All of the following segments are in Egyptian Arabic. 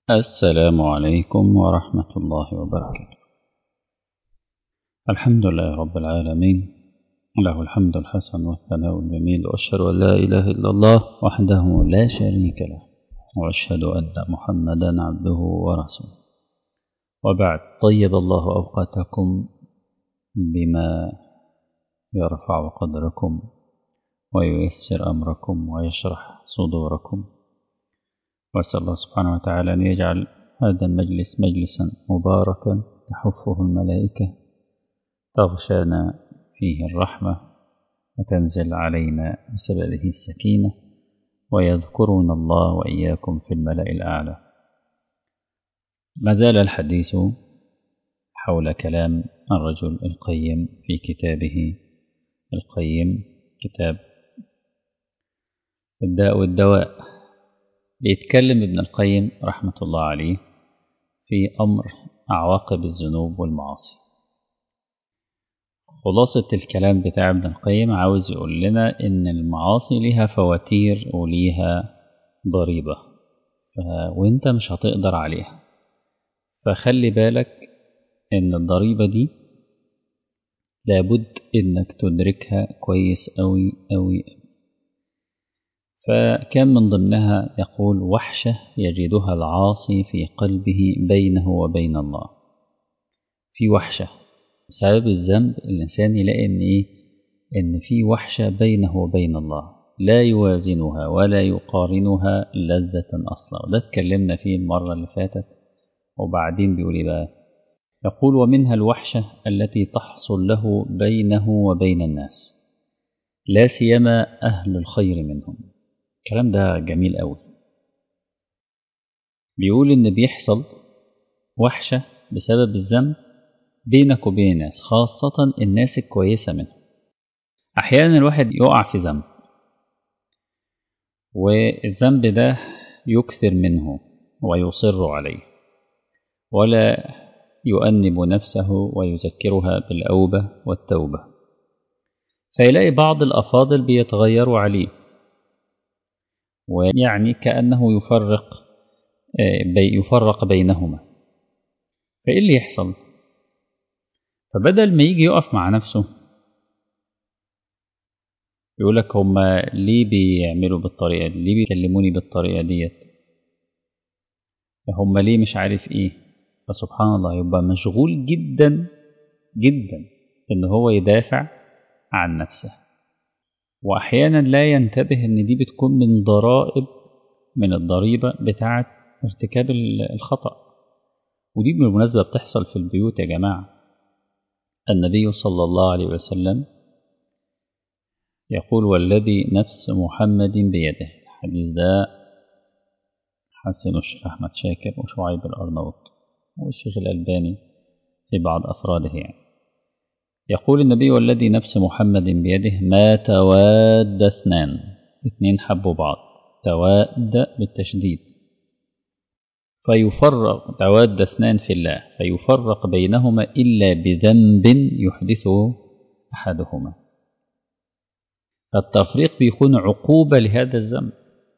السلام عليكم ورحمة الله وبركاته الحمد لله رب العالمين له الحمد الحسن والثناء الجميل وأشهد أن لا إله إلا الله وحده لا شريك له وأشهد أن محمدا عبده ورسوله وبعد طيب الله أوقاتكم بما يرفع قدركم وييسر أمركم ويشرح صدوركم وأسأل الله سبحانه وتعالى أن يجعل هذا المجلس مجلسا مباركا تحفه الملائكة تغشانا فيه الرحمة وتنزل علينا بسببه السكينة ويذكرنا الله وإياكم في الملأ الأعلى ما زال الحديث حول كلام الرجل القيم في كتابه القيم كتاب الداء والدواء بيتكلم ابن القيم رحمة الله عليه في أمر عواقب الذنوب والمعاصي خلاصة الكلام بتاع ابن القيم عاوز يقول لنا إن المعاصي ليها فواتير وليها ضريبة وإنت مش هتقدر عليها فخلي بالك إن الضريبة دي لابد إنك تدركها كويس أوي أوي فكان من ضمنها يقول وحشة يجدها العاصي في قلبه بينه وبين الله في وحشة بسبب الذنب الإنسان يلاقي إن إيه إن في وحشة بينه وبين الله لا يوازنها ولا يقارنها لذة أصلا وده اتكلمنا فيه المرة اللي فاتت وبعدين بيقول إيه بقى يقول ومنها الوحشة التي تحصل له بينه وبين الناس لا سيما أهل الخير منهم الكلام ده جميل قوي بيقول إن بيحصل وحشة بسبب الذنب بينك وبين الناس خاصة الناس الكويسة منهم أحيانا الواحد يقع في ذنب والذنب ده يكثر منه ويصر عليه ولا يؤنب نفسه ويذكرها بالأوبة والتوبة فيلاقي بعض الأفاضل بيتغيروا عليه ويعني كأنه يفرق بي يفرق بينهما فإيه اللي يحصل فبدل ما يجي يقف مع نفسه يقول لك هما ليه بيعملوا بالطريقة دي ليه بيكلموني بالطريقة ديت هما ليه مش عارف ايه فسبحان الله يبقى مشغول جدا جدا ان هو يدافع عن نفسه واحيانا لا ينتبه ان دي بتكون من ضرائب من الضريبة بتاعة ارتكاب الخطأ ودي بالمناسبة بتحصل في البيوت يا جماعة النبي صلى الله عليه وسلم يقول والذي نفس محمد بيده الحديث ده حسن الشيخ أحمد شاكر وشعيب الأرنوط والشيخ الألباني في بعض أفراده يعني يقول النبي والذي نفس محمد بيده ما تواد اثنان اثنين حبوا بعض تواد بالتشديد فيفرق تواد اثنان في الله فيفرق بينهما إلا بذنب يحدثه أحدهما فالتفريق بيكون عقوبة لهذا الذنب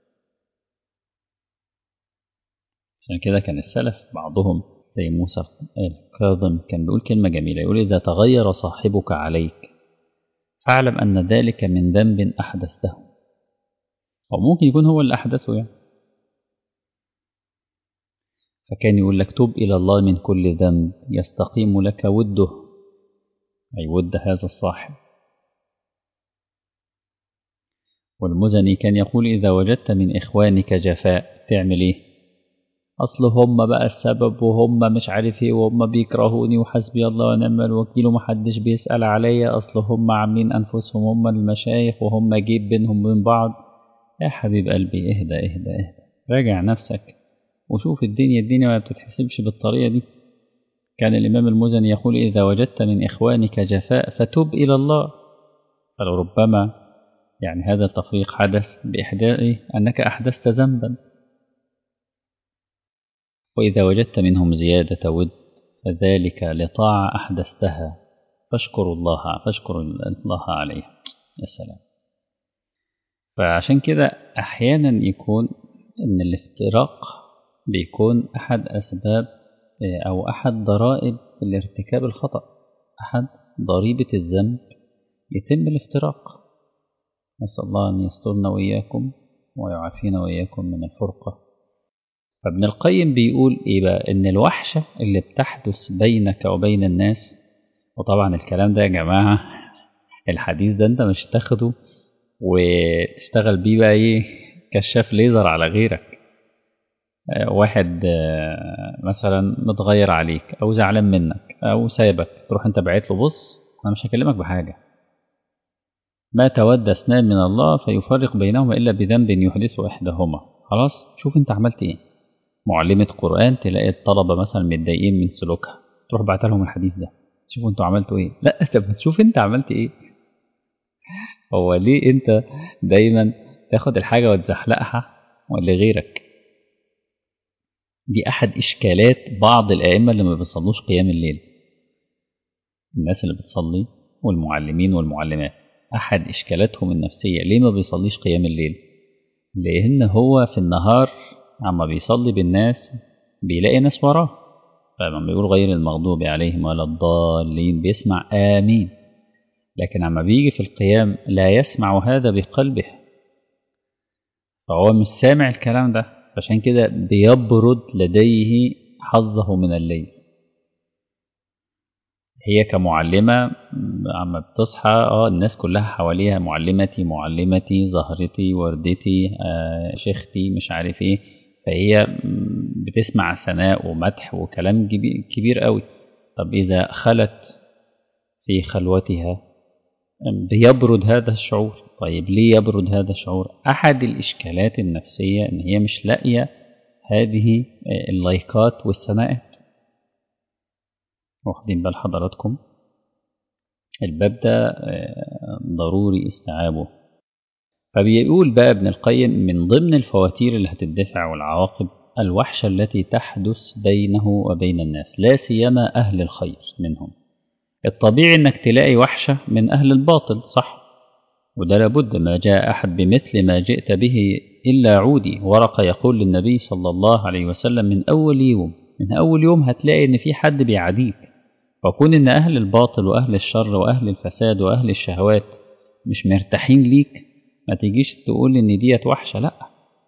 عشان كده كان السلف بعضهم زي موسى الكاظم كان بيقول كلمة جميلة يقول إذا تغير صاحبك عليك فاعلم أن ذلك من ذنب أحدثته أو ممكن يكون هو اللي أحدثه يعني فكان يقول لك توب إلى الله من كل ذنب يستقيم لك وده أي ود هذا الصاحب والمزني كان يقول إذا وجدت من إخوانك جفاء تعمل إيه أصل هم بقى السبب وهم مش عارف إيه وهم بيكرهوني وحسبي الله ونعم الوكيل ومحدش بيسأل عليا أصل هم عاملين أنفسهم هم المشايخ وهم جيب بينهم وبين بعض يا حبيب قلبي اهدى اهدى اهدى راجع نفسك وشوف الدنيا الدنيا ما بتتحسبش بالطريقة دي كان الإمام المزني يقول إذا وجدت من إخوانك جفاء فتب إلى الله فلربما يعني هذا التفريق حدث بإحداث أنك أحدثت ذنبا وإذا وجدت منهم زيادة ود فذلك لطاعة أحدثتها فاشكر الله فاشكر الله عليها يا سلام فعشان كده أحيانا يكون إن الافتراق بيكون أحد أسباب أو أحد ضرائب الارتكاب الخطأ أحد ضريبة الذنب يتم الافتراق نسأل الله أن يسترنا وإياكم ويعافينا وإياكم من الفرقة فابن القيم بيقول إيه بقى إن الوحشة اللي بتحدث بينك وبين الناس وطبعا الكلام ده يا جماعة الحديث ده أنت مش تاخده وتشتغل بيه بقى إيه كشاف ليزر على غيرك واحد مثلا متغير عليك او زعلان منك او سايبك تروح انت باعت له بص انا مش هكلمك بحاجه ما تود اثنان من الله فيفرق بينهما الا بذنب يحدثه احداهما خلاص شوف انت عملت ايه معلمه قران تلاقي الطلبه مثلا متضايقين من سلوكها تروح بعت لهم الحديث ده شوفوا انتوا عملتوا ايه لا طب تشوف انت عملت ايه هو ليه انت دايما تاخد الحاجه وتزحلقها لغيرك دي أحد إشكالات بعض الأئمة اللي ما بيصلوش قيام الليل الناس اللي بتصلي والمعلمين والمعلمات أحد إشكالاتهم النفسية ليه ما بيصليش قيام الليل لأن هو في النهار عما بيصلي بالناس بيلاقي ناس وراه فلما بيقول غير المغضوب عليهم ولا الضالين بيسمع آمين لكن عما بيجي في القيام لا يسمع هذا بقلبه فهو مش سامع الكلام ده عشان كده بيبرد لديه حظه من الليل هي كمعلمة عما بتصحى اه الناس كلها حواليها معلمتي معلمتي زهرتي وردتي آه شيختي مش عارف ايه فهي بتسمع ثناء ومدح وكلام كبير قوي طب إذا خلت في خلوتها بيبرد هذا الشعور طيب ليه يبرد هذا الشعور أحد الإشكالات النفسية إن هي مش لاقية هذه اللايكات والثناءات واخدين بال حضراتكم الباب ده ضروري استيعابه فبيقول بقى ابن القيم من ضمن الفواتير اللي هتدفع والعواقب الوحشة التي تحدث بينه وبين الناس لا سيما أهل الخير منهم الطبيعي انك تلاقي وحشة من أهل الباطل صح وده لابد ما جاء أحد بمثل ما جئت به إلا عودي ورقة يقول للنبي صلى الله عليه وسلم من أول يوم من أول يوم هتلاقي إن في حد بيعاديك فكون إن أهل الباطل وأهل الشر وأهل الفساد وأهل الشهوات مش مرتاحين ليك ما تجيش تقول إن ديت وحشة لأ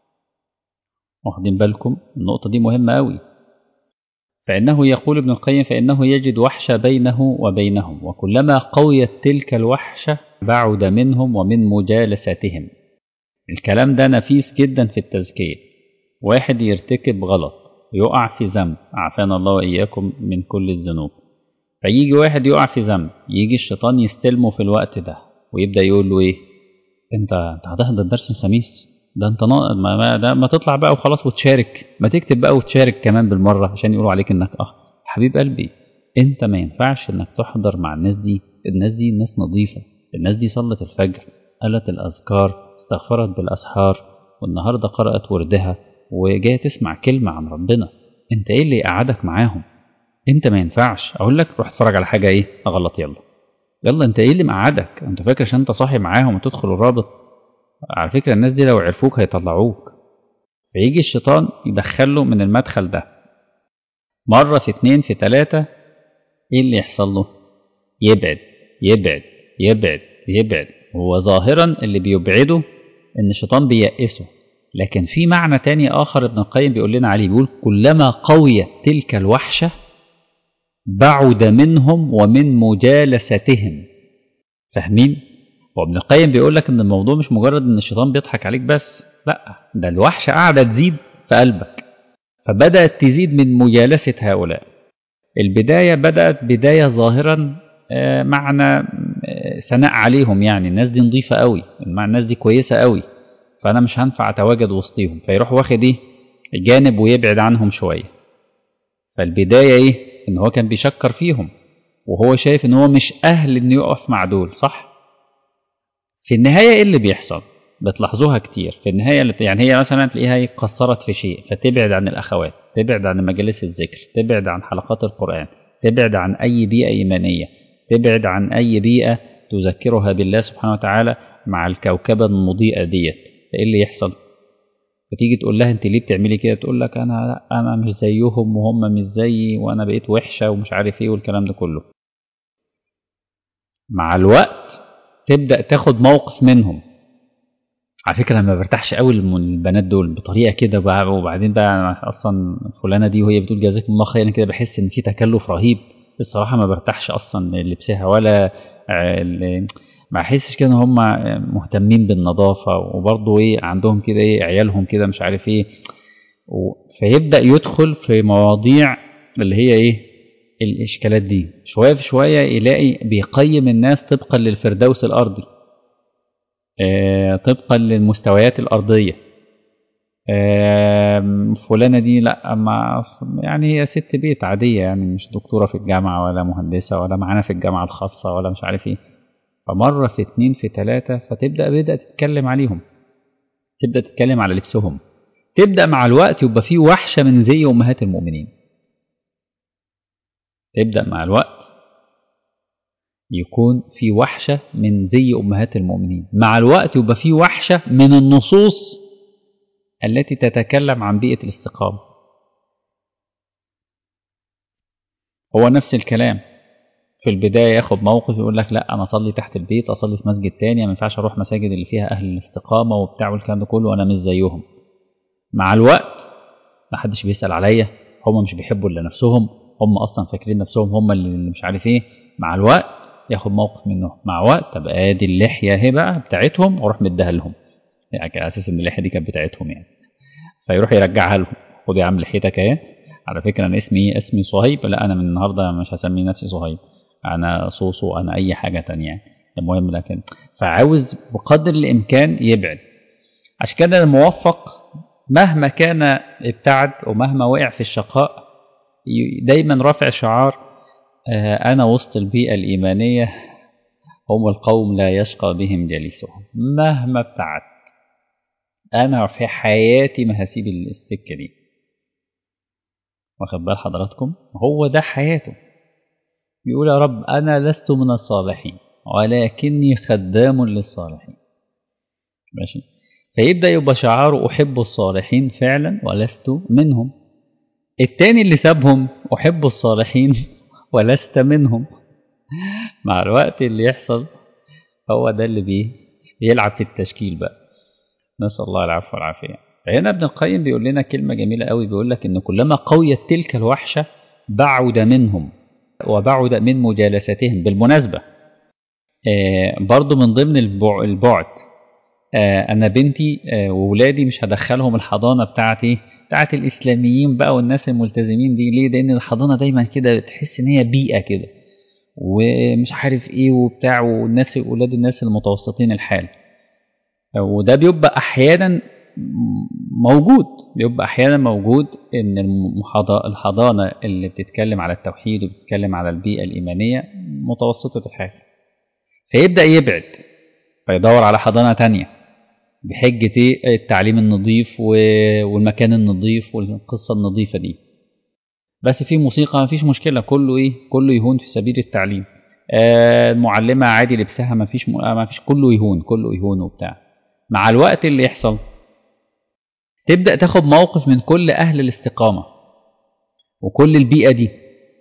واخدين بالكم النقطة دي مهمة أوي فإنه يقول ابن القيم فإنه يجد وحشة بينه وبينهم وكلما قويت تلك الوحشة بعد منهم ومن مجالستهم الكلام ده نفيس جدا في التزكية واحد يرتكب غلط يقع في ذنب عافانا الله وإياكم من كل الذنوب فيجي واحد يقع في ذنب يجي الشيطان يستلمه في الوقت ده ويبدأ يقول له إيه أنت أنت هتحضر درس الخميس ده انت ما, ما ده ما تطلع بقى وخلاص وتشارك ما تكتب بقى وتشارك كمان بالمره عشان يقولوا عليك انك اه حبيب قلبي انت ما ينفعش انك تحضر مع الناس دي الناس دي ناس نظيفه الناس دي صلت الفجر قالت الاذكار استغفرت بالاسحار والنهارده قرات وردها وجايه تسمع كلمه عن ربنا انت ايه اللي قعدك معاهم انت ما ينفعش اقول لك روح اتفرج على حاجه ايه غلط يلا يلا انت ايه اللي مقعدك انت فاكر عشان انت صاحي معاهم وتدخل الرابط على فكرة الناس دي لو عرفوك هيطلعوك فيجي الشيطان يدخله من المدخل ده مرة في اتنين في تلاتة ايه اللي يحصل له يبعد يبعد يبعد يبعد هو ظاهرا اللي بيبعده ان الشيطان بيأسه لكن في معنى تاني آخر ابن القيم بيقول لنا عليه بيقول كلما قويت تلك الوحشة بعد منهم ومن مجالستهم فاهمين وابن القيم بيقول لك ان الموضوع مش مجرد ان الشيطان بيضحك عليك بس لا ده الوحشه قاعده تزيد في قلبك فبدات تزيد من مجالسه هؤلاء البدايه بدات بدايه ظاهرا معنى ثناء عليهم يعني الناس دي نظيفه قوي الناس دي كويسه قوي فانا مش هنفع اتواجد وسطيهم فيروح واخد ايه جانب ويبعد عنهم شويه فالبدايه ايه ان هو كان بيشكر فيهم وهو شايف ان هو مش اهل انه يقف مع دول صح في النهاية إيه اللي بيحصل؟ بتلاحظوها كتير في النهاية يعني هي مثلا تلاقيها قصرت في شيء فتبعد عن الأخوات تبعد عن مجالس الذكر تبعد عن حلقات القرآن تبعد عن أي بيئة إيمانية تبعد عن أي بيئة تذكرها بالله سبحانه وتعالى مع الكوكبة المضيئة ديت إيه اللي يحصل؟ فتيجي تقول لها انت ليه بتعملي كده تقول لك انا لا انا مش زيهم وهم مش زيي وانا بقيت وحشه ومش عارف ايه والكلام ده كله مع الوقت تبدا تاخد موقف منهم على فكره انا ما برتاحش قوي من البنات دول بطريقه كده بقى وبعدين بقى أنا اصلا فلانه دي وهي بتقول جزاكم الله خير كده بحس ان في تكلف رهيب الصراحه ما برتاحش اصلا من لبسها ولا ما احسش كده ان هم مهتمين بالنظافه وبرضه ايه عندهم كده ايه عيالهم كده مش عارف ايه فيبدا يدخل في مواضيع اللي هي ايه الاشكالات دي شويه في شويه يلاقي بيقيم الناس طبقا للفردوس الارضي آه طبقا للمستويات الارضيه آه فلانه دي لا ما يعني هي ست بيت عاديه يعني مش دكتوره في الجامعه ولا مهندسه ولا معانا في الجامعه الخاصه ولا مش عارف ايه فمرة في اتنين في تلاتة فتبدأ بدأ تتكلم عليهم تبدأ تتكلم على لبسهم تبدأ مع الوقت يبقى في وحشة من زي أمهات المؤمنين تبدأ مع الوقت يكون في وحشة من زي أمهات المؤمنين مع الوقت يبقى في وحشة من النصوص التي تتكلم عن بيئة الاستقامة هو نفس الكلام في البداية ياخد موقف يقول لك لا أنا أصلي تحت البيت أصلي في مسجد تاني ما ينفعش أروح مساجد اللي فيها أهل الاستقامة وبتاع والكلام ده كله وأنا مش زيهم مع الوقت ما حدش بيسأل عليا هم مش بيحبوا إلا نفسهم هم أصلا فاكرين نفسهم هم اللي مش عارف إيه مع الوقت ياخد موقف منه مع وقت طب ادي اللحيه اهي بقى بتاعتهم واروح مديها لهم يعني على اساس ان اللحيه دي كانت بتاعتهم يعني فيروح يرجعها لهم خد يا عم لحيتك اهي على فكره انا اسمي اسمي صهيب لا انا من النهارده مش هسمي نفسي صهيب انا صوصو انا اي حاجه تانية المهم لكن فعاوز بقدر الامكان يبعد عشان كده الموفق مهما كان ابتعد ومهما وقع في الشقاء دايما رافع شعار انا وسط البيئه الايمانيه هم القوم لا يشقى بهم جليسهم مهما ابتعدت انا في حياتي ما هسيب السكه دي واخد بال حضراتكم هو ده حياته بيقول يا رب أنا لست من الصالحين ولكني خدام للصالحين ماشي فيبدأ يبقى شعاره أحب الصالحين فعلا ولست منهم التاني اللي سابهم أحب الصالحين ولست منهم مع الوقت اللي يحصل هو ده اللي بيه يلعب في التشكيل بقى نسأل الله العفو والعافية فهنا ابن القيم بيقول لنا كلمة جميلة قوي بيقول لك إن كلما قويت تلك الوحشة بعد منهم وبعد من مجالستهم بالمناسبة آه برضو من ضمن البعد آه أنا بنتي آه وولادي مش هدخلهم الحضانة بتاعتي بتاعت الإسلاميين بقى والناس الملتزمين دي ليه؟ لأن الحضانة دايما كده تحس إن هي بيئة كده ومش عارف إيه وبتاع والناس ولاد الناس المتوسطين الحال وده بيبقى أحيانا موجود بيبقى احيانا موجود ان الحضانه اللي بتتكلم على التوحيد وبتتكلم على البيئه الايمانيه متوسطه الحال فيبدا يبعد فيدور على حضانه تانية بحجه التعليم النظيف والمكان النظيف والقصه النظيفه دي بس في موسيقى ما فيش مشكله كله ايه كله يهون في سبيل التعليم آه المعلمه عادي لبسها ما فيش ما فيش كله يهون كله يهون وبتاع مع الوقت اللي يحصل تبدأ تاخد موقف من كل أهل الاستقامة وكل البيئة دي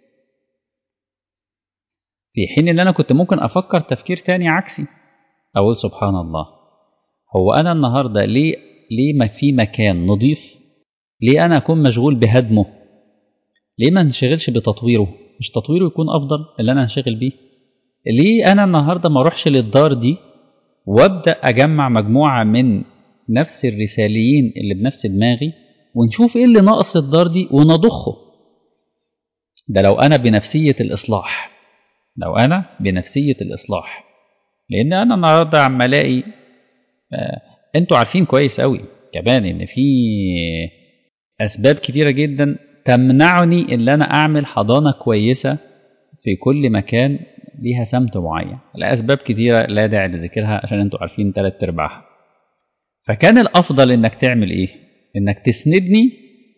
في حين ان انا كنت ممكن افكر تفكير تاني عكسي اقول سبحان الله هو انا النهارده ليه ليه ما في مكان نظيف ليه انا اكون مشغول بهدمه ليه ما انشغلش بتطويره مش تطويره يكون افضل اللي انا هنشغل بيه ليه انا النهارده ما اروحش للدار دي وابدا اجمع مجموعه من نفس الرساليين اللي بنفس دماغي ونشوف ايه اللي ناقص الدار دي ونضخه ده لو انا بنفسيه الاصلاح لو انا بنفسيه الاصلاح لان انا النهارده عم الاقي آه انتوا عارفين كويس قوي كمان ان في اسباب كتيره جدا تمنعني ان انا اعمل حضانه كويسه في كل مكان ليها سمت معين لاسباب كتيره لا داعي لذكرها عشان انتوا عارفين ثلاث ارباعها فكان الافضل انك تعمل ايه انك تسندني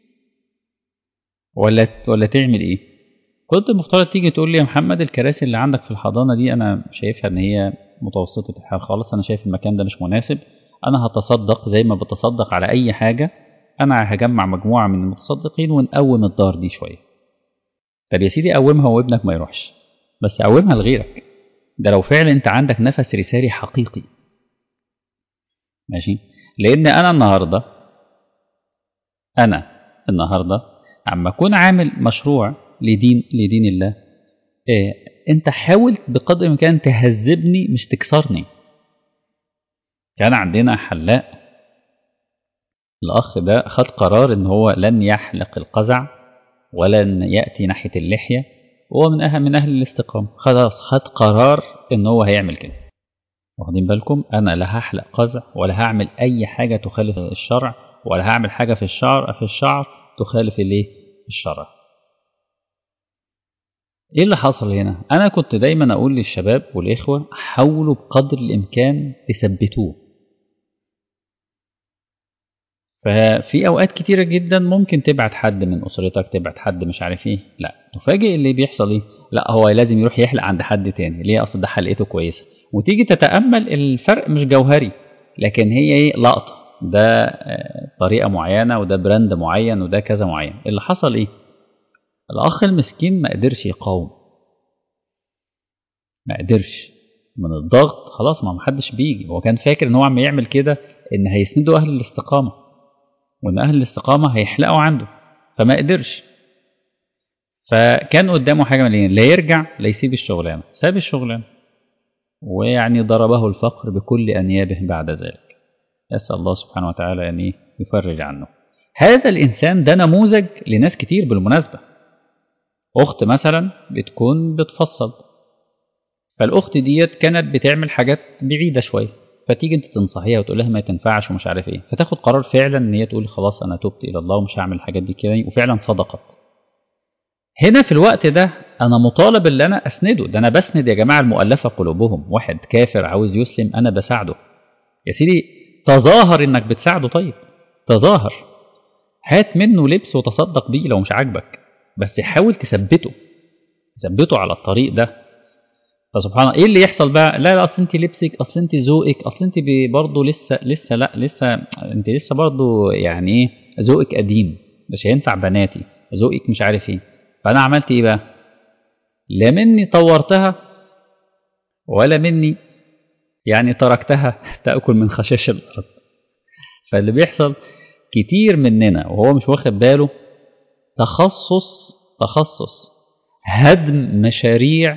ولا ولا تعمل ايه كنت المفترض تيجي تقول لي يا محمد الكراسي اللي عندك في الحضانه دي انا شايفها ان هي متوسطه الحال خالص انا شايف المكان ده مش مناسب انا هتصدق زي ما بتصدق على اي حاجه انا هجمع مجموعه من المتصدقين ونقوم الدار دي شويه طب يا سيدي قومها وابنك ما يروحش بس قومها لغيرك ده لو فعلا انت عندك نفس رسالي حقيقي ماشي لان انا النهارده انا النهارده عم اكون عامل مشروع لدين لدين الله إيه انت حاول بقدر الامكان تهذبني مش تكسرني كان عندنا حلاق الاخ ده خد قرار ان هو لن يحلق القزع ولن ياتي ناحيه اللحيه هو من اهل من اهل الاستقامه خلاص خد قرار ان هو هيعمل كده واخدين بالكم انا لا هحلق قزع ولا هعمل اي حاجه تخالف الشرع ولا هعمل حاجه في الشعر في الشعر تخالف الايه الشرع ايه اللي حصل هنا انا كنت دايما اقول للشباب والاخوه حاولوا بقدر الامكان تثبتوه ففي اوقات كتيره جدا ممكن تبعت حد من اسرتك تبعت حد مش عارف ايه لا تفاجئ اللي بيحصل ايه لا هو لازم يروح يحلق عند حد تاني ليه اصل ده حلقته كويسه وتيجي تتامل الفرق مش جوهري لكن هي ايه لقطه ده طريقه معينه وده براند معين وده كذا معين اللي حصل ايه الاخ المسكين ما قدرش يقاوم ما قدرش من الضغط خلاص ما محدش بيجي هو كان فاكر ان هو عم يعمل كده ان هيسندوا اهل الاستقامه وان اهل الاستقامه هيحلقوا عنده فما قدرش فكان قدامه حاجه من لا يرجع لا يسيب الشغلانه ساب الشغلانه ويعني ضربه الفقر بكل انيابه بعد ذلك اسال الله سبحانه وتعالى ان يفرج عنه هذا الانسان ده نموذج لناس كتير بالمناسبه اخت مثلا بتكون بتفصل فالاخت ديت كانت بتعمل حاجات بعيده شويه فتيجي انت تنصحيها وتقول لها ما تنفعش ومش عارف ايه فتاخد قرار فعلا ان هي تقول خلاص انا تبت الى الله ومش هعمل الحاجات دي كده وفعلا صدقت هنا في الوقت ده انا مطالب ان انا اسنده ده انا بسند يا جماعه المؤلفه قلوبهم واحد كافر عاوز يسلم انا بساعده يا سيدي تظاهر انك بتساعده طيب تظاهر هات منه لبس وتصدق بيه لو مش عاجبك بس حاول تثبته تثبته على الطريق ده فسبحان الله ايه اللي يحصل بقى لا لا اصل انت لبسك اصل انت ذوقك اصل انت برضه لسه لسه لا لسه انت لسه برضه يعني ايه ذوقك قديم مش هينفع بناتي ذوقك مش عارف ايه فانا عملت ايه بقى لا مني طورتها ولا مني يعني تركتها تاكل من خشاش الارض فاللي بيحصل كتير مننا وهو مش واخد باله تخصص تخصص هدم مشاريع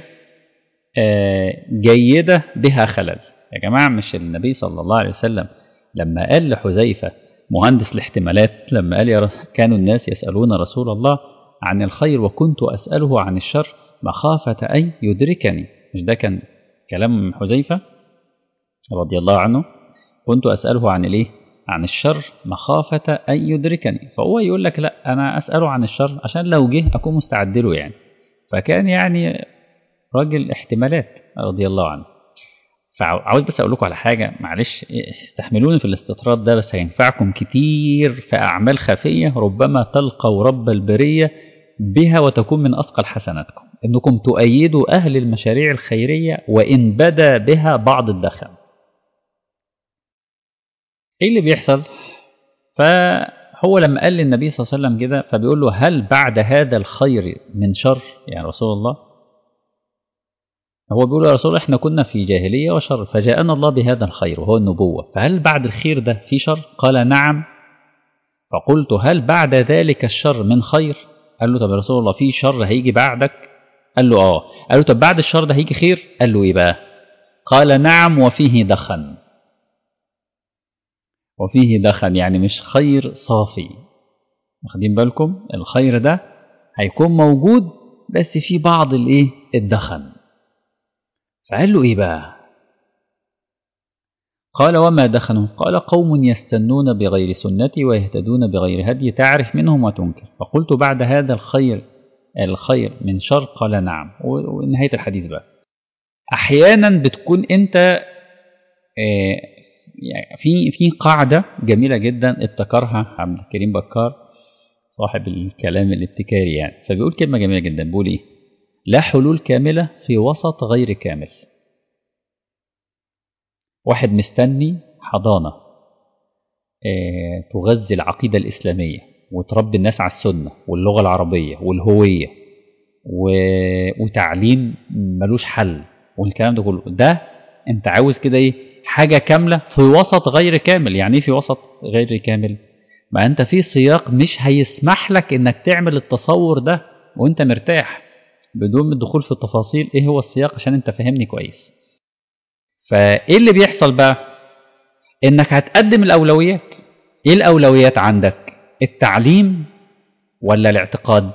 جيدة بها خلل يا جماعة مش النبي صلى الله عليه وسلم لما قال لحذيفة مهندس الاحتمالات لما قال يا كانوا الناس يسألون رسول الله عن الخير وكنت أسأله عن الشر مخافة أن يدركني مش ده كان كلام حذيفة رضي الله عنه كنت أسأله عن الإيه عن الشر مخافة أن يدركني فهو يقول لك لا أنا أسأله عن الشر عشان لو جه أكون مستعد له يعني فكان يعني راجل احتمالات رضي الله عنه فعاوز بس اقول لكم على حاجه معلش استحملوني في الاستطراد ده بس هينفعكم كتير في اعمال خفيه ربما تلقوا رب البريه بها وتكون من اثقل حسناتكم انكم تؤيدوا اهل المشاريع الخيريه وان بدا بها بعض الدخل ايه اللي بيحصل فهو لما قال للنبي صلى الله عليه وسلم كده فبيقول له هل بعد هذا الخير من شر يعني رسول الله هو بيقول يا رسول الله احنا كنا في جاهلية وشر فجاءنا الله بهذا الخير وهو النبوة فهل بعد الخير ده في شر قال نعم فقلت هل بعد ذلك الشر من خير قال له طب يا رسول الله في شر هيجي بعدك قال له اه قال له طب بعد الشر ده هيجي خير قال له ايه بقى قال نعم وفيه دخن وفيه دخن يعني مش خير صافي واخدين بالكم الخير ده هيكون موجود بس في بعض الايه الدخن فقال له ايه بقى قال وما دخنوا قال قوم يستنون بغير سنتي ويهتدون بغير هدي تعرف منهم وتنكر فقلت بعد هذا الخير الخير من شر قال نعم ونهاية الحديث بقى أحيانا بتكون أنت يعني في في قاعدة جميلة جدا ابتكرها عبد الكريم بكار صاحب الكلام الابتكاري يعني فبيقول كلمة جميلة جدا بيقول إيه لا حلول كاملة في وسط غير كامل واحد مستني حضانة آه، تغذي العقيدة الإسلامية وتربي الناس على السنة واللغة العربية والهوية و... وتعليم ملوش حل والكلام ده كله ده انت عاوز كده ايه حاجة كاملة في وسط غير كامل يعني ايه في وسط غير كامل ما انت في سياق مش هيسمح لك انك تعمل التصور ده وانت مرتاح بدون الدخول في التفاصيل ايه هو السياق عشان انت فاهمني كويس فايه اللي بيحصل بقى انك هتقدم الاولويات ايه الاولويات عندك التعليم ولا الاعتقاد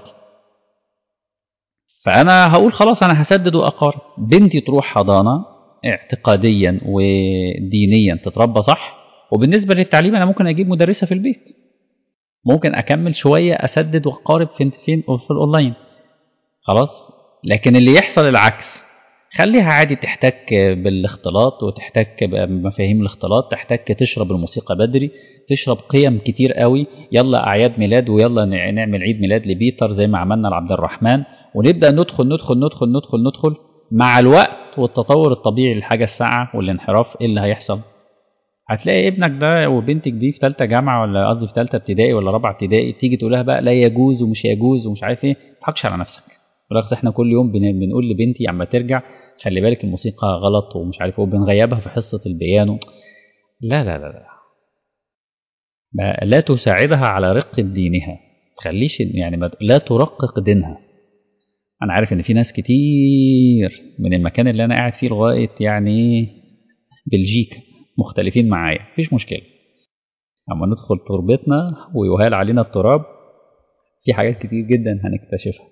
فانا هقول خلاص انا هسدد واقارب بنتي تروح حضانه اعتقاديا ودينيا تتربى صح وبالنسبه للتعليم انا ممكن اجيب مدرسه في البيت ممكن اكمل شويه اسدد واقارب فين فين في الاونلاين خلاص لكن اللي يحصل العكس خليها عادي تحتك بالاختلاط وتحتك بمفاهيم الاختلاط تحتك تشرب الموسيقى بدري تشرب قيم كتير قوي يلا اعياد ميلاد ويلا نعمل عيد ميلاد لبيتر زي ما عملنا لعبد الرحمن ونبدا ندخل ندخل ندخل ندخل ندخل مع الوقت والتطور الطبيعي للحاجه الساعه والانحراف ايه اللي هيحصل هتلاقي ابنك ده وبنتك دي في ثالثه جامعه ولا قصدي في ثالثه ابتدائي ولا رابعه ابتدائي تيجي تقول لها بقى لا يجوز ومش يجوز ومش عارف ايه ما تضحكش على نفسك بالعكس احنا كل يوم بنقول لبنتي عما ترجع خلي بالك الموسيقى غلط ومش عارف ايه وبنغيبها في حصه البيانو لا لا لا لا ما لا تساعدها على رق دينها تخليش يعني ما لا ترقق دينها انا عارف ان في ناس كتير من المكان اللي انا قاعد فيه لغايه يعني بلجيكا مختلفين معايا مفيش مشكله اما ندخل تربتنا ويهال علينا التراب في حاجات كتير جدا هنكتشفها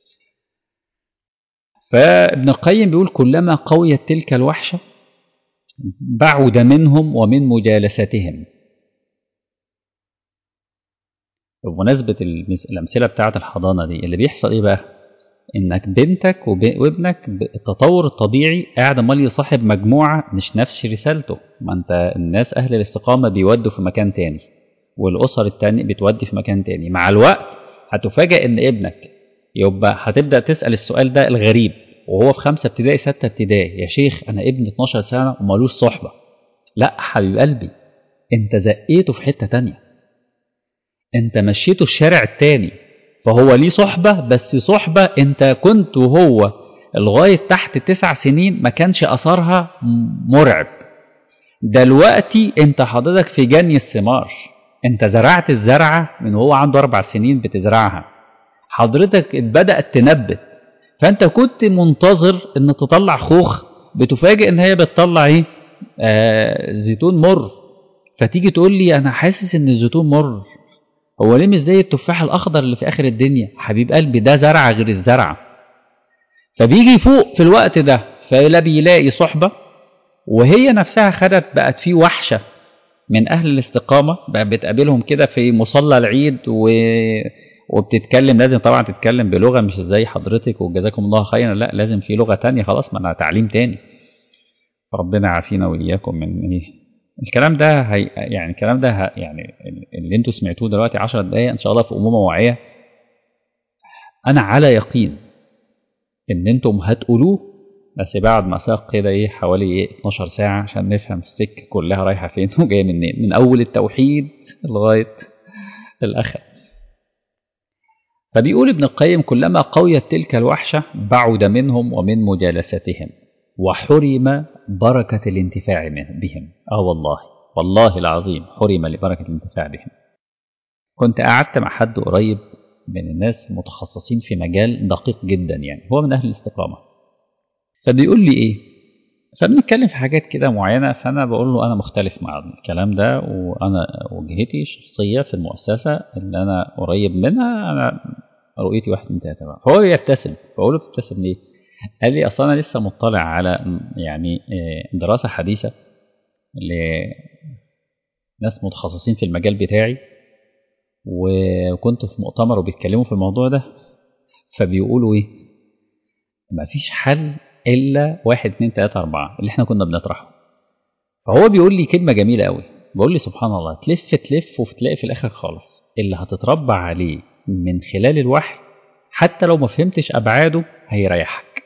فابن القيم بيقول كلما قويت تلك الوحشة بعد منهم ومن مجالستهم بمناسبة الأمثلة بتاعة الحضانة دي اللي بيحصل إيه بقى؟ إنك بنتك وابنك التطور الطبيعي قاعد أمال يصاحب مجموعة مش نفس رسالته ما أنت الناس أهل الاستقامة بيودوا في مكان تاني والأسر التانية بتودي في مكان تاني مع الوقت هتفاجأ إن ابنك يبقى هتبدا تسال السؤال ده الغريب وهو في خمسه ابتدائي سته ابتدائي يا شيخ انا ابني 12 سنه ومالوش صحبه لا حبيب قلبي انت زقيته في حته تانية انت مشيته الشارع التاني فهو ليه صحبه بس صحبه انت كنت وهو لغايه تحت تسع سنين ما كانش اثرها مرعب دلوقتي انت حضرتك في جني الثمار انت زرعت الزرعه من وهو عنده اربع سنين بتزرعها حضرتك بدأت تنبت فأنت كنت منتظر إن تطلع خوخ بتفاجئ إن هي بتطلع إيه؟ آه زيتون مر فتيجي تقول لي أنا حاسس إن الزيتون مر هو ليه مش زي التفاح الأخضر اللي في آخر الدنيا؟ حبيب قلبي ده زرعة غير الزرعة فبيجي يفوق في الوقت ده فلا بيلاقي صحبة وهي نفسها خدت بقت في وحشة من أهل الاستقامة بقى بتقابلهم كده في مصلى العيد و وبتتكلم لازم طبعا تتكلم بلغه مش زي حضرتك وجزاكم الله خيرا لا لازم في لغه تانية خلاص ما انا تعليم تاني ربنا يعافينا واياكم من ايه الكلام ده هي يعني الكلام ده ه... يعني اللي انتوا سمعتوه دلوقتي 10 دقايق ان شاء الله في امومه واعيه انا على يقين ان انتم هتقولوه بس بعد ما ساق كده ايه حوالي ايه 12 ساعه عشان نفهم السكه كلها رايحه فين وجايه منين من اول التوحيد لغايه الاخر فبيقول ابن القيم كلما قويت تلك الوحشة بعد منهم ومن مجالستهم وحرم بركة الانتفاع بهم آه والله والله العظيم حرم لبركة الانتفاع بهم كنت قعدت مع حد قريب من الناس متخصصين في مجال دقيق جدا يعني هو من أهل الاستقامة فبيقول لي إيه فبنتكلم في حاجات كده معينة فأنا بقول له أنا مختلف مع الكلام ده وأنا وجهتي الشخصية في المؤسسة اللي أنا قريب منها أنا رؤيتي واحد من ثلاثة بقى فهو يبتسم فأقول له بتبتسم ليه؟ قال لي أصل أنا لسه مطلع على يعني دراسة حديثة لناس متخصصين في المجال بتاعي وكنت في مؤتمر وبيتكلموا في الموضوع ده فبيقولوا إيه؟ مفيش حل الا واحد اتنين تلاته اربعه اللي احنا كنا بنطرحه فهو بيقول لي كلمه جميله قوي بيقول لي سبحان الله تلف تلف وتلاقي في الاخر خالص اللي هتتربى عليه من خلال الوحي حتى لو ما فهمتش ابعاده هيريحك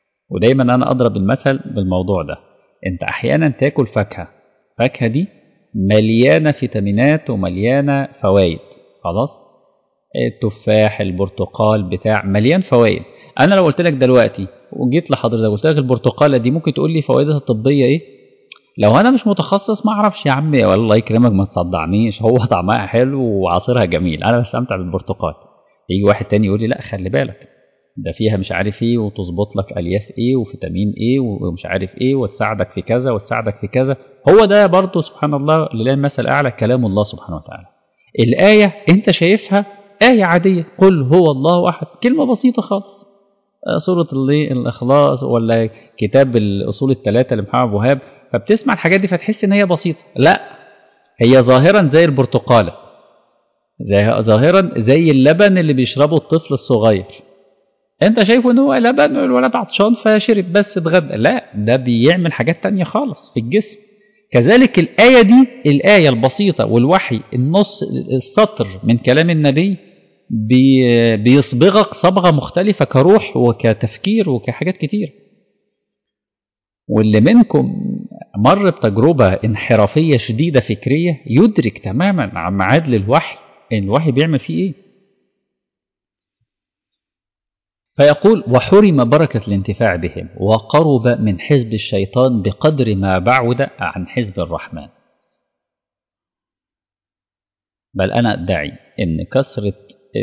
ودايما انا اضرب المثل بالموضوع ده انت احيانا تاكل فاكهه فاكهه دي مليانة فيتامينات ومليانة فوائد خلاص التفاح البرتقال بتاع مليان فوائد انا لو قلت لك دلوقتي وجيت لحضرتك قلت لك البرتقاله دي ممكن تقول لي فوائدها الطبيه ايه لو انا مش متخصص ما اعرفش يا عم والله يكرمك ما تصدعنيش هو طعمها حلو وعصيرها جميل انا بستمتع بالبرتقال يجي واحد تاني يقول لي لا خلي بالك ده فيها مش عارف ايه وتظبط لك الياف ايه وفيتامين ايه ومش عارف ايه وتساعدك في كذا وتساعدك في كذا هو ده برضه سبحان الله لله المثل الاعلى كلام الله سبحانه وتعالى الايه انت شايفها ايه عاديه قل هو الله احد كلمه بسيطه خالص سوره الاخلاص ولا كتاب الاصول الثلاثه لمحمد وهاب فبتسمع الحاجات دي فتحس ان هي بسيطه لا هي ظاهرا زي البرتقاله زي ظاهرا زي اللبن اللي بيشربه الطفل الصغير انت شايفه ان هو لبن والولد عطشان فشرب بس اتغدى لا ده بيعمل حاجات تانية خالص في الجسم كذلك الآية دي الآية البسيطة والوحي النص السطر من كلام النبي بي بيصبغك صبغة مختلفة كروح وكتفكير وكحاجات كتير واللي منكم مر بتجربة انحرافية شديدة فكرية يدرك تماما عن معادل الوحي الوحي بيعمل فيه ايه فيقول وحرم بركة الانتفاع بهم وقرب من حزب الشيطان بقدر ما بعد عن حزب الرحمن بل أنا أدعي أن كثرة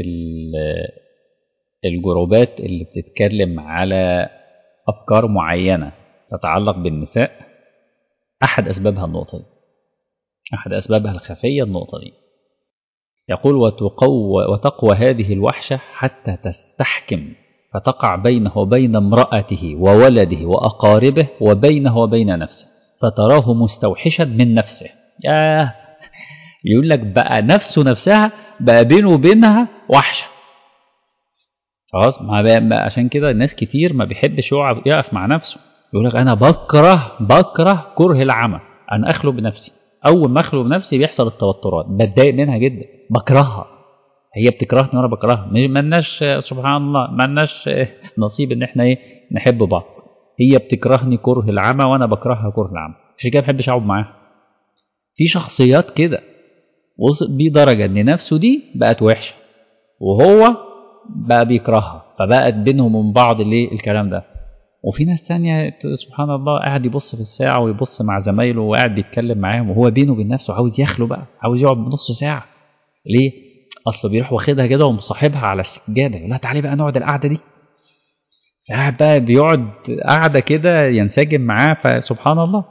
الجروبات اللي بتتكلم على أفكار معينة تتعلق بالنساء أحد أسبابها النقطة دي أحد أسبابها الخفية النقطة دي يقول وتقوى, وتقوى هذه الوحشة حتى تستحكم فتقع بينه وبين امرأته وولده وأقاربه وبينه وبين نفسه فتراه مستوحشا من نفسه ياه يقول لك بقى نفسه نفسها بقى بينه وبينها وحشة خلاص ما عشان كده الناس كتير ما بيحبش يقف مع نفسه يقول لك انا بكره بكره كره العمى انا اخلو بنفسي اول ما اخلو بنفسي بيحصل التوترات بتضايق منها جدا بكرهها هي بتكرهني وانا بكرهها مالناش سبحان الله مالناش نصيب ان احنا ايه نحب بعض هي بتكرهني كره العمى وانا بكرهها كره العمى عشان كده ما بحبش اقعد معاها في شخصيات كده وصل بيه درجه ان نفسه دي بقت وحشه وهو بقى بيكرهها فبقت بينهم وبين بعض ليه الكلام ده وفي ناس تانية سبحان الله قاعد يبص في الساعة ويبص مع زمايله وقاعد بيتكلم معاهم وهو بينه وبين نفسه عاوز يخلو بقى عاوز يقعد نص ساعة ليه؟ أصله بيروح واخدها كده ومصاحبها على السجادة يقول لها تعالي بقى نقعد القعدة دي فقاعد بقى بيقعد قعدة كده ينسجم معاه فسبحان الله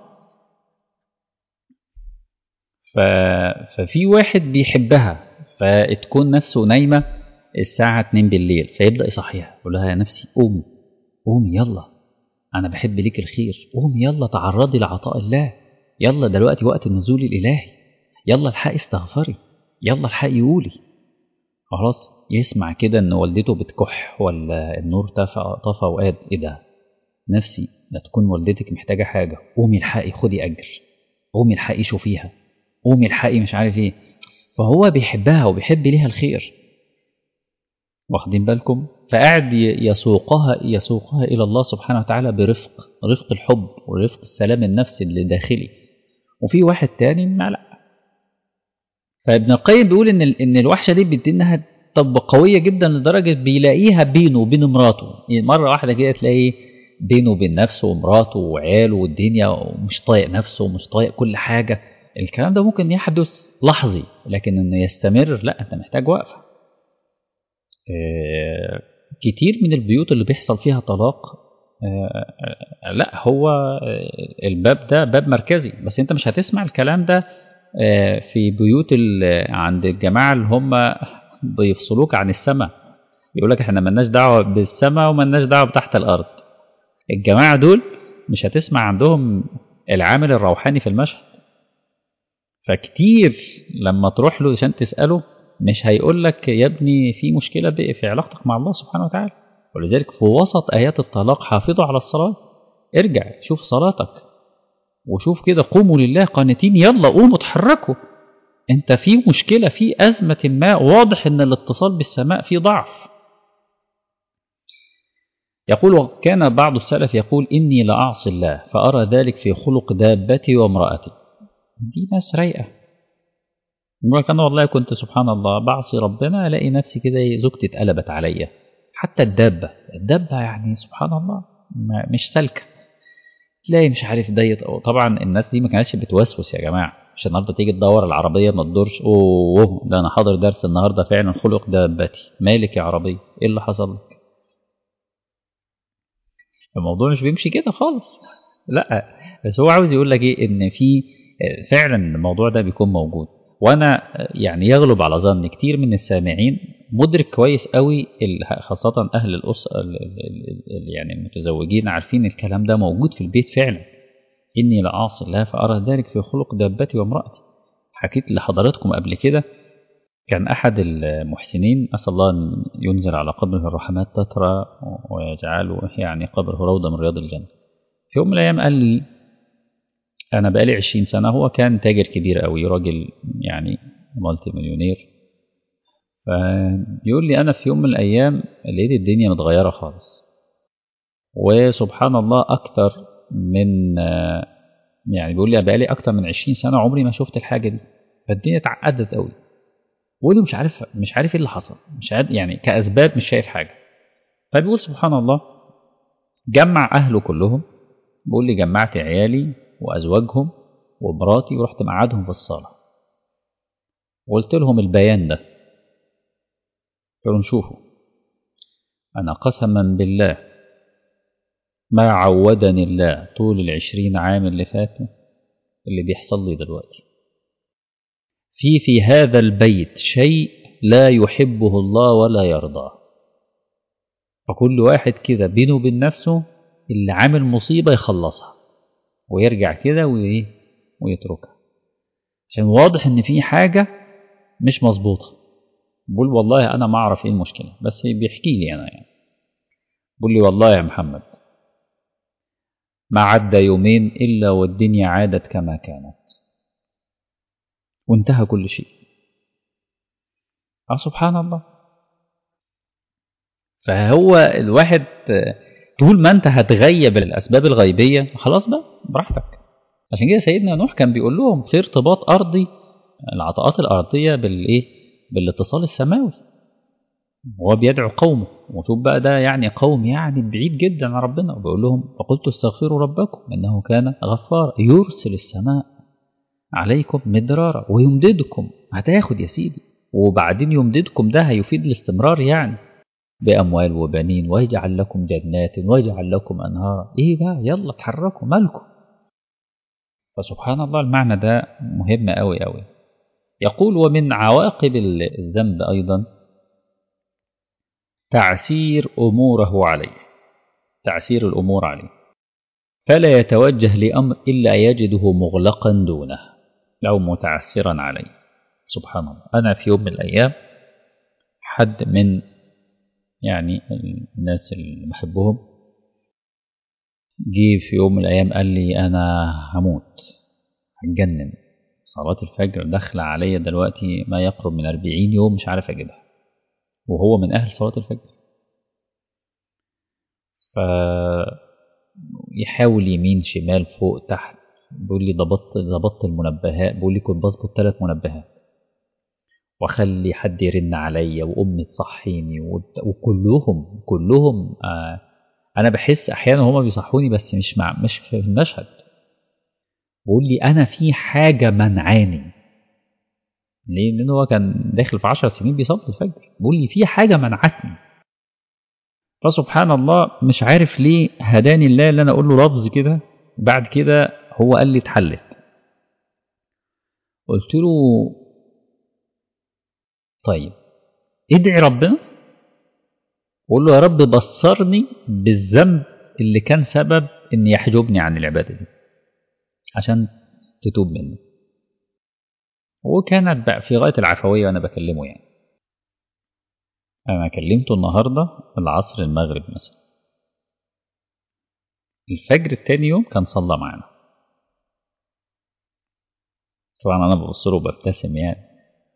ف... ففي واحد بيحبها فتكون نفسه نايمة الساعة 2 بالليل فيبدأ يصحيها يقول لها يا نفسي قومي قومي يلا أنا بحب ليك الخير قومي يلا تعرضي لعطاء الله يلا دلوقتي وقت النزول الإلهي يلا الحقي استغفري يلا الحقي قولي خلاص يسمع كده ان والدته بتكح ولا النور طفى طفى وقاد ايه ده نفسي لا تكون والدتك محتاجه حاجه قومي الحقي خدي اجر قومي الحقي شوفيها قومي الحقي مش عارف ايه فهو بيحبها وبيحب ليها الخير واخدين بالكم فقاعد يسوقها يسوقها الى الله سبحانه وتعالى برفق رفق الحب ورفق السلام النفسي اللي داخلي وفي واحد تاني ما لا فابن القيم بيقول ان ان الوحشه دي بتدي انها طب قويه جدا لدرجه بيلاقيها بينه وبين مراته يعني مره واحده كده تلاقي بينه وبين نفسه ومراته وعياله والدنيا ومش طايق نفسه ومش طايق كل حاجه الكلام ده ممكن يحدث لحظي لكن انه يستمر لا انت محتاج وقفه آه كتير من البيوت اللي بيحصل فيها طلاق آه لا هو الباب ده باب مركزي بس انت مش هتسمع الكلام ده في بيوت عند الجماعة اللي هم بيفصلوك عن السماء يقول لك احنا ملناش دعوة بالسماء وملناش دعوة بتحت الأرض الجماعة دول مش هتسمع عندهم العامل الروحاني في المشهد فكتير لما تروح له عشان تسأله مش هيقول لك يا ابني في مشكلة في علاقتك مع الله سبحانه وتعالى ولذلك في وسط آيات الطلاق حافظوا على الصلاة ارجع شوف صلاتك وشوف كده قوموا لله قانتين يلا قوموا اتحركوا انت في مشكلة في أزمة ما واضح ان الاتصال بالسماء فيه ضعف يقول وكان بعض السلف يقول إني لأعصي الله فأرى ذلك في خلق دابتي وامرأتي دي ناس رايقة يقول لك أنا والله كنت سبحان الله بعصي ربنا ألاقي نفسي كده زوجتي اتقلبت عليا حتى الدابة الدابة يعني سبحان الله مش سالكة تلاقي مش عارف ديت طبعا الناس دي ما كانتش بتوسوس يا جماعة مش النهارده تيجي تدور العربية ما تدورش اوه ده انا حاضر درس النهارده فعلا خلق دابتي مالك يا عربية ايه اللي حصل لك الموضوع مش بيمشي كده خالص لا بس هو عاوز يقول لك ايه ان في فعلا الموضوع ده بيكون موجود وانا يعني يغلب على ظني كتير من السامعين مدرك كويس قوي خاصة أهل الأسرة يعني المتزوجين عارفين الكلام ده موجود في البيت فعلا إني لأعصي الله فأرى ذلك في خلق دابتي وامرأتي حكيت لحضراتكم قبل كده كان أحد المحسنين أسأل الله أن ينزل على قبره الرحمات تترى ويجعله يعني قبره روضة من رياض الجنة في يوم من الأيام قال لي أنا بقالي عشرين سنة هو كان تاجر كبير قوي راجل يعني مالتي مليونير فبيقول لي أنا في يوم من الأيام لقيت الدنيا متغيرة خالص وسبحان الله أكتر من يعني بيقول لي بقالي أكتر من 20 سنة عمري ما شفت الحاجة دي فالدنيا اتعقدت قوي بقول له مش عارف مش عارف ايه اللي حصل مش عارف يعني كأسباب مش شايف حاجة فبيقول سبحان الله جمع أهله كلهم بيقول لي جمعت عيالي وأزواجهم ومراتي ورحت مقعدهم في الصالة وقلت لهم البيان ده قلت لهم شوفوا أنا قسما بالله ما عودني الله طول العشرين عام اللي فاتوا اللي بيحصل لي دلوقتي في في هذا البيت شيء لا يحبه الله ولا يرضاه فكل واحد كده بينه وبين نفسه اللي عامل مصيبة يخلصها ويرجع كده وإيه ويتركها عشان واضح إن في حاجة مش مظبوطة بقول والله أنا ما أعرف إيه المشكلة بس بيحكي لي أنا يعني بقول لي والله يا محمد ما عدى يومين إلا والدنيا عادت كما كانت وانتهى كل شيء آه سبحان الله فهو الواحد طول ما انت هتغيب الاسباب الغيبيه خلاص بقى براحتك عشان كده سيدنا نوح كان بيقول لهم في ارتباط ارضي العطاءات الارضيه بالايه بالاتصال السماوي هو بيدعو قومه وشوف بقى ده يعني قوم يعني بعيد جدا عن ربنا وبيقول لهم فقلت استغفروا ربكم انه كان غفارا يرسل السماء عليكم مدرارا ويمددكم هتاخد يا سيدي وبعدين يمددكم ده هيفيد الاستمرار يعني بأموال وبنين ويجعل لكم جنات ويجعل لكم أنهارا إيه بقى يلا اتحركوا مالكم فسبحان الله المعنى ده مهم أوي أوي يقول ومن عواقب الذنب أيضا تعسير أموره عليه تعسير الأمور عليه فلا يتوجه لأمر إلا يجده مغلقا دونه أو متعسرا عليه سبحان الله أنا في يوم من الأيام حد من يعني الناس اللي بحبهم جه في يوم من الأيام قال لي أنا هموت هتجنن صلاة الفجر داخلة عليا دلوقتي ما يقرب من أربعين يوم مش عارف أجيبها وهو من أهل صلاة الفجر ف يحاول يمين شمال فوق تحت بيقول لي ضبطت ضبطت المنبهات بيقول لي كنت بظبط ثلاث منبهات واخلي حد يرن عليا وامي تصحيني وكلهم كلهم آه انا بحس احيانا هما بيصحوني بس مش مع مش في المشهد بيقول لي انا في حاجه منعاني ليه لان هو كان داخل في 10 سنين بيصلي الفجر بيقول لي في حاجه منعتني فسبحان الله مش عارف ليه هداني الله اللي انا اقول له لفظ كده بعد كده هو قال لي اتحلت قلت له طيب ادعي ربنا وقول له يا رب بصرني بالذنب اللي كان سبب ان يحجبني عن العباده دي عشان تتوب منه وكانت بقى في غايه العفويه وانا بكلمه يعني انا كلمته النهارده العصر المغرب مثلا الفجر التاني يوم كان صلى معانا طبعا انا ببص له وببتسم يعني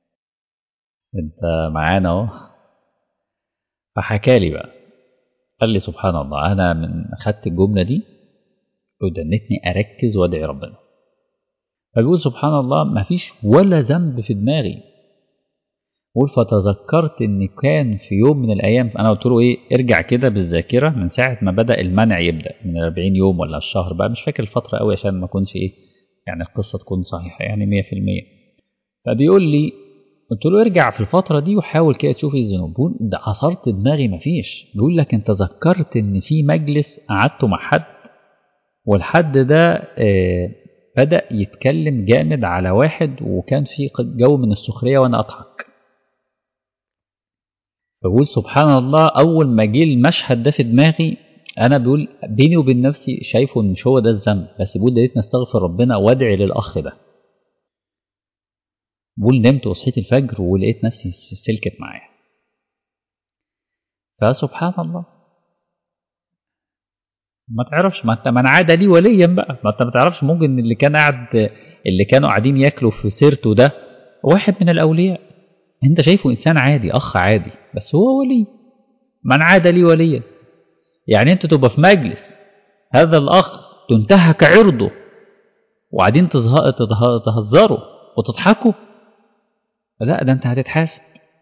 انت معانا اهو فحكى لي بقى قال لي سبحان الله انا من اخدت الجمله دي ودنتني اركز وادعي ربنا فبيقول سبحان الله ما فيش ولا ذنب في دماغي بيقول فتذكرت ان كان في يوم من الايام انا قلت له ايه ارجع كده بالذاكره من ساعه ما بدا المنع يبدا من 40 يوم ولا الشهر بقى مش فاكر الفتره قوي عشان ما اكونش ايه يعني القصه تكون صحيحه يعني 100% فبيقول لي قلت له ارجع في الفتره دي وحاول كده تشوف الذنوب بيقول ده عصرت دماغي مفيش بيقول لك انت ذكرت ان في مجلس قعدته مع حد والحد ده آه بدا يتكلم جامد على واحد وكان في جو من السخريه وانا اضحك بقول سبحان الله اول ما جه المشهد ده في دماغي انا بقول بيني وبين نفسي شايفه ان مش هو ده الذنب بس بقول ده استغفر ربنا وادعي للاخ ده بقول نمت وصحيت الفجر ولقيت نفسي سلكت معايا فسبحان الله ما تعرفش ما انت من عاد لي وليا بقى ما انت ما تعرفش ممكن اللي كان قاعد اللي كانوا قاعدين ياكلوا في سيرته ده واحد من الاولياء انت شايفه انسان عادي اخ عادي بس هو ولي من عاد لي وليا يعني انت تبقى في مجلس هذا الاخ تنتهك عرضه وقاعدين تهزروا وتضحكوا لا ده انت هتتحاسب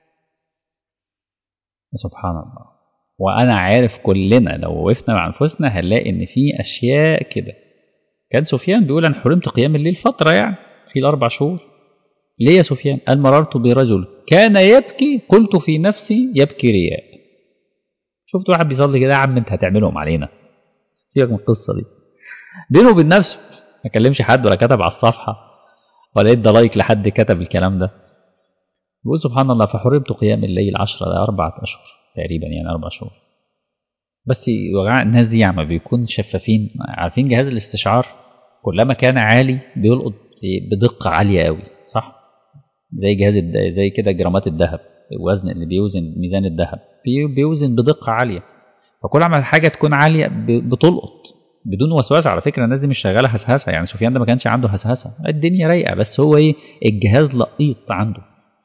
سبحان الله وانا عارف كلنا لو وقفنا مع انفسنا هنلاقي ان في اشياء كده كان سفيان بيقول انا حرمت قيام الليل فتره يعني في الاربع شهور ليه يا سفيان قال مررت برجل كان يبكي قلت في نفسي يبكي رياء شفت واحد بيصلي كده يا عم انت هتعملهم علينا سيبك من القصه دي بينه وبين نفسه ما كلمش حد ولا كتب على الصفحه ولا ادى لايك لحد كتب الكلام ده بيقول سبحان الله فحرمت قيام الليل عشرة أربعة أشهر تقريبا يعني أربع شهور بس وجع الناس دي يعني بيكون شفافين عارفين جهاز الاستشعار كلما كان عالي بيلقط بدقة عالية قوي صح زي جهاز زي كده جرامات الذهب الوزن اللي بيوزن ميزان الذهب بيوزن بدقة عالية فكل ما حاجة تكون عالية بتلقط بدون وسواس على فكرة الناس دي مش شغالة هسهسة يعني سفيان ده ما كانش عنده هسهسة الدنيا رايقة بس هو ايه الجهاز لقيط عنده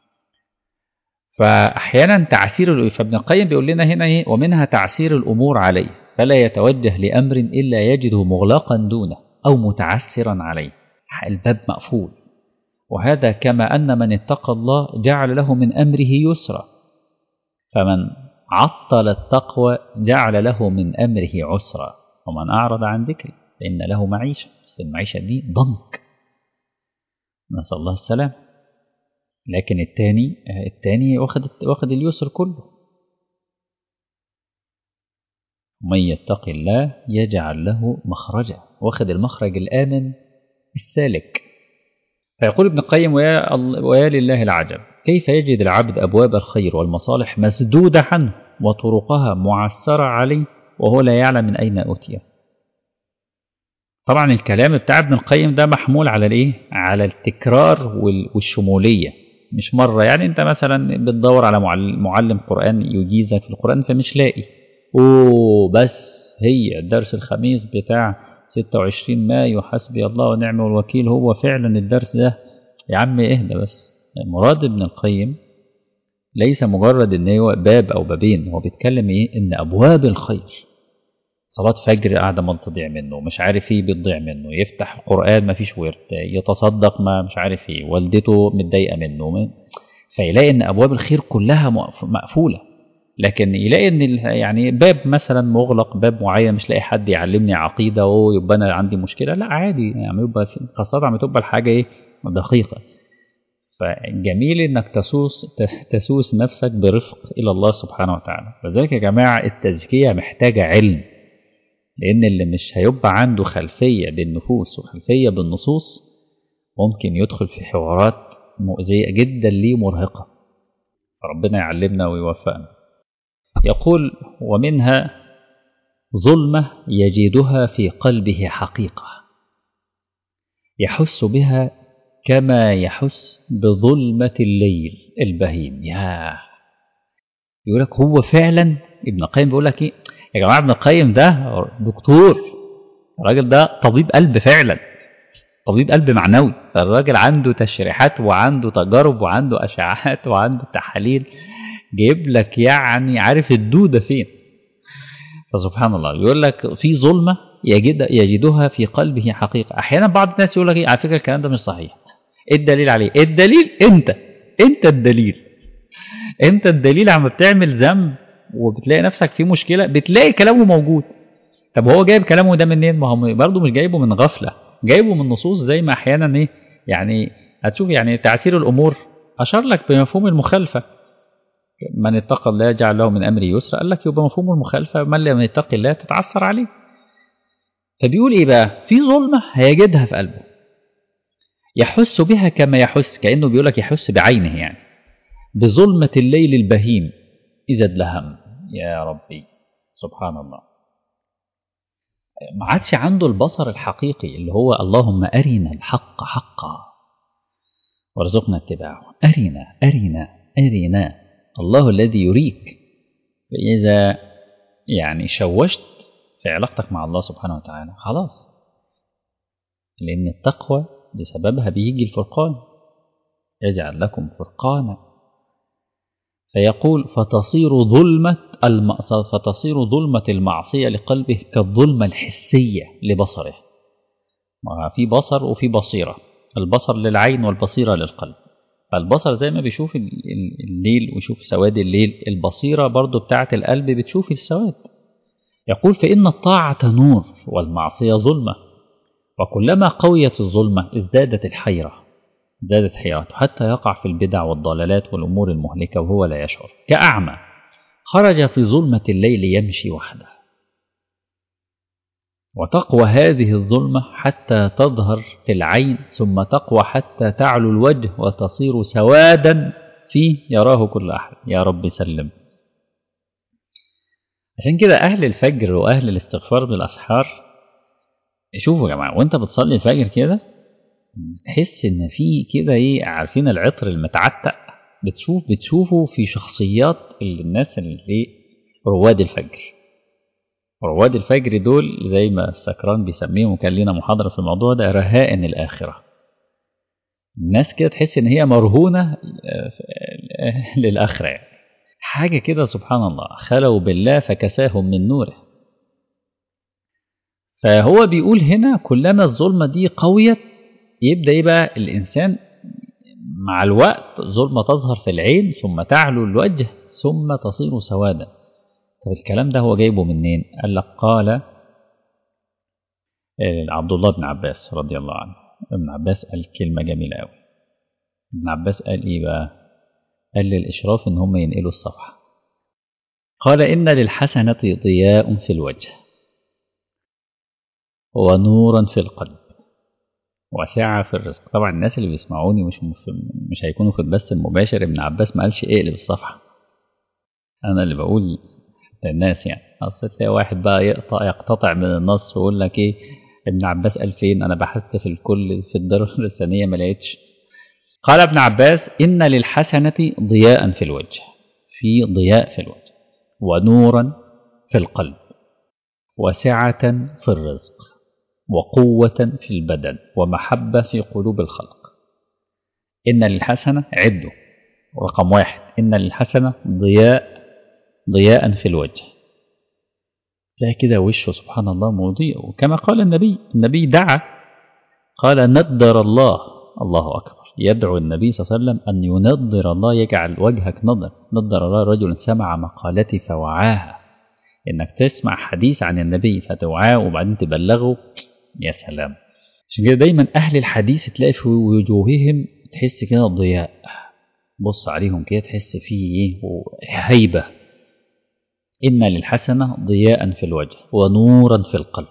فأحيانا تعسير فابن القيم بيقول لنا هنا ايه ومنها تعسير الأمور عليه فلا يتوجه لأمر إلا يجده مغلقا دونه أو متعسرا عليه الباب مقفول وهذا كما أن من اتقى الله جعل له من أمره يسرا فمن عطل التقوى جعل له من أمره عسرا ومن أعرض عن ذكري فإن له معيشة بس المعيشة دي ضنك نسأل الله السلام لكن التاني التاني واخد واخد اليسر كله من يتق الله يجعل له مخرجا واخد المخرج الآمن السالك فيقول ابن القيم ويا, ويا لله العجب كيف يجد العبد أبواب الخير والمصالح مسدودة عنه وطرقها معسرة عليه وهو لا يعلم من أين أوتيه طبعا الكلام بتاع ابن القيم ده محمول على الايه على التكرار والشموليه مش مره يعني انت مثلا بتدور على معلم قران يجيزك في القران فمش لاقي اوه بس هي الدرس الخميس بتاع 26 مايو حسبي الله ونعم الوكيل هو فعلا الدرس ده يا عم اهدى بس مراد ابن القيم ليس مجرد ان هو باب او بابين هو بيتكلم ايه ان ابواب الخير صلاة فجر قاعدة ما تضيع منه مش عارف ايه بتضيع منه يفتح القرآن ما فيش ورد يتصدق ما مش عارف ايه والدته متضايقة منه فيلاقي ان ابواب الخير كلها مقفولة لكن يلاقي ان يعني باب مثلا مغلق باب معين مش لاقي حد يعلمني عقيده او يبقى انا عندي مشكله لا عادي يعني يبقى خاصه لما تبقى الحاجه ايه دقيقه فجميل انك تسوس تسوس نفسك برفق الى الله سبحانه وتعالى لذلك يا جماعه التزكيه محتاجه علم لان اللي مش هيبقى عنده خلفيه بالنفوس وخلفيه بالنصوص ممكن يدخل في حوارات مؤذيه جدا ليه مرهقه فربنا يعلمنا ويوفقنا يقول ومنها ظلمة يجدها في قلبه حقيقة يحس بها كما يحس بظلمة الليل البهيم يا يقول لك هو فعلا ابن القيم بيقول لك ايه يا جماعه ابن القيم ده دكتور الراجل ده طبيب قلب فعلا طبيب قلب معنوي الراجل عنده تشريحات وعنده تجارب وعنده اشعاعات وعنده تحاليل جايب لك يعني عارف الدودة فين فسبحان الله يقول لك في ظلمة يجد يجدها في قلبه حقيقة أحيانا بعض الناس يقول لك إيه على فكرة الكلام ده مش صحيح إيه الدليل عليه الدليل أنت أنت الدليل أنت الدليل عم بتعمل ذنب وبتلاقي نفسك في مشكلة بتلاقي كلامه موجود طب هو جايب كلامه ده منين ما هو برضه مش جايبه من غفلة جايبه من نصوص زي ما أحيانا إيه يعني هتشوف يعني تعسير الأمور أشار لك بمفهوم المخالفة من اتقى الله يجعل له من أمره يسرا قال لك يبقى مفهوم المخالفة من لم يتقي الله تتعثر عليه فبيقول إيه بقى في ظلمة هيجدها في قلبه يحس بها كما يحس كأنه بيقول لك يحس بعينه يعني بظلمة الليل البهيم إذا ادلهم يا ربي سبحان الله ما عادش عنده البصر الحقيقي اللي هو اللهم أرنا الحق حقا وارزقنا اتباعه أرنا أرنا أرنا الله الذي يريك فإذا يعني شوشت في علاقتك مع الله سبحانه وتعالى خلاص لأن التقوى بسببها بيجي الفرقان يجعل لكم فرقانا فيقول فتصير ظلمة المأصى فتصير ظلمة المعصية لقلبه كالظلمة الحسية لبصره في بصر وفي بصيرة البصر للعين والبصيرة للقلب فالبصر زي ما بيشوف الليل ويشوف سواد الليل البصيرة برضو بتاعة القلب بتشوف السواد يقول فإن الطاعة نور والمعصية ظلمة وكلما قويت الظلمة ازدادت الحيرة ازدادت حيرته حتى يقع في البدع والضلالات والأمور المهلكة وهو لا يشعر كأعمى خرج في ظلمة الليل يمشي وحده وتقوى هذه الظلمة حتى تظهر في العين ثم تقوى حتى تعلو الوجه وتصير سوادا فيه يراه كل أحد يا رب سلم عشان كده أهل الفجر وأهل الاستغفار بالأسحار شوفوا يا جماعة وانت بتصلي الفجر كده تحس ان في كده ايه عارفين العطر المتعتق بتشوف بتشوفه في شخصيات اللي الناس اللي رواد الفجر رواد الفجر دول زي ما السكران بيسميهم وكان لنا محاضرة في الموضوع ده رهائن الآخرة الناس كده تحس ان هي مرهونة للآخرة يعني. حاجة كده سبحان الله خلوا بالله فكساهم من نوره فهو بيقول هنا كلما الظلمة دي قويت يبدأ ايه بقى الإنسان مع الوقت ظلمة تظهر في العين ثم تعلو الوجه ثم تصير سوادا طب الكلام ده هو جايبه منين قال لك قال عبد الله بن عباس رضي الله عنه ابن عباس قال كلمة جميلة قوي ابن عباس قال ايه بقى قال للإشراف ان هم ينقلوا الصفحة قال إن للحسنة ضياء في الوجه ونورا في القلب وسعة في الرزق طبعا الناس اللي بيسمعوني مش مش هيكونوا في البث المباشر ابن عباس ما قالش اقلب الصفحة أنا اللي بقول للناس يعني أصل تلاقي واحد بقى يقطع يقتطع من النص ويقول لك إيه ابن عباس قال فين أنا بحثت في الكل في الدرر الثانية ما لقيتش قال ابن عباس إن للحسنة ضياء في الوجه في ضياء في الوجه ونورا في القلب وسعة في الرزق وقوة في البدن ومحبة في قلوب الخلق إن للحسنة عدوا رقم واحد إن للحسنة ضياء ضياء في الوجه تلاقي كده وشه سبحان الله مضيء وكما قال النبي النبي دعا قال ندر الله الله أكبر يدعو النبي صلى الله عليه وسلم أن ينضر الله يجعل وجهك نضر نضر الله رجل سمع مقالتي فوعاها إنك تسمع حديث عن النبي فتوعاه وبعدين تبلغه يا سلام عشان كده دايما أهل الحديث تلاقي في وجوههم تحس كده ضياء بص عليهم كده تحس فيه هيبة إن للحسنة ضياء في الوجه ونورا في القلب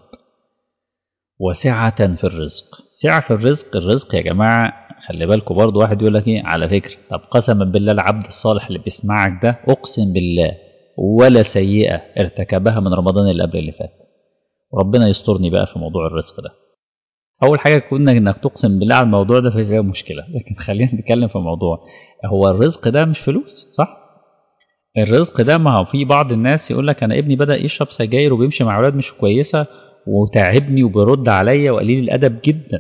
وسعة في الرزق سعة في الرزق الرزق يا جماعة خلي بالكم برضه واحد يقول لك ايه على فكرة طب قسما بالله العبد الصالح اللي بيسمعك ده أقسم بالله ولا سيئة ارتكبها من رمضان اللي قبل اللي فات ربنا يسترني بقى في موضوع الرزق ده أول حاجة كنا إنك تقسم بالله على الموضوع ده فيها مشكلة لكن خلينا نتكلم في موضوع هو الرزق ده مش فلوس صح؟ الرزق ده ما هو في بعض الناس يقول لك أنا ابني بدأ يشرب سجاير وبيمشي مع أولاد مش كويسة وتعبني وبيرد عليا وقليل الأدب جدا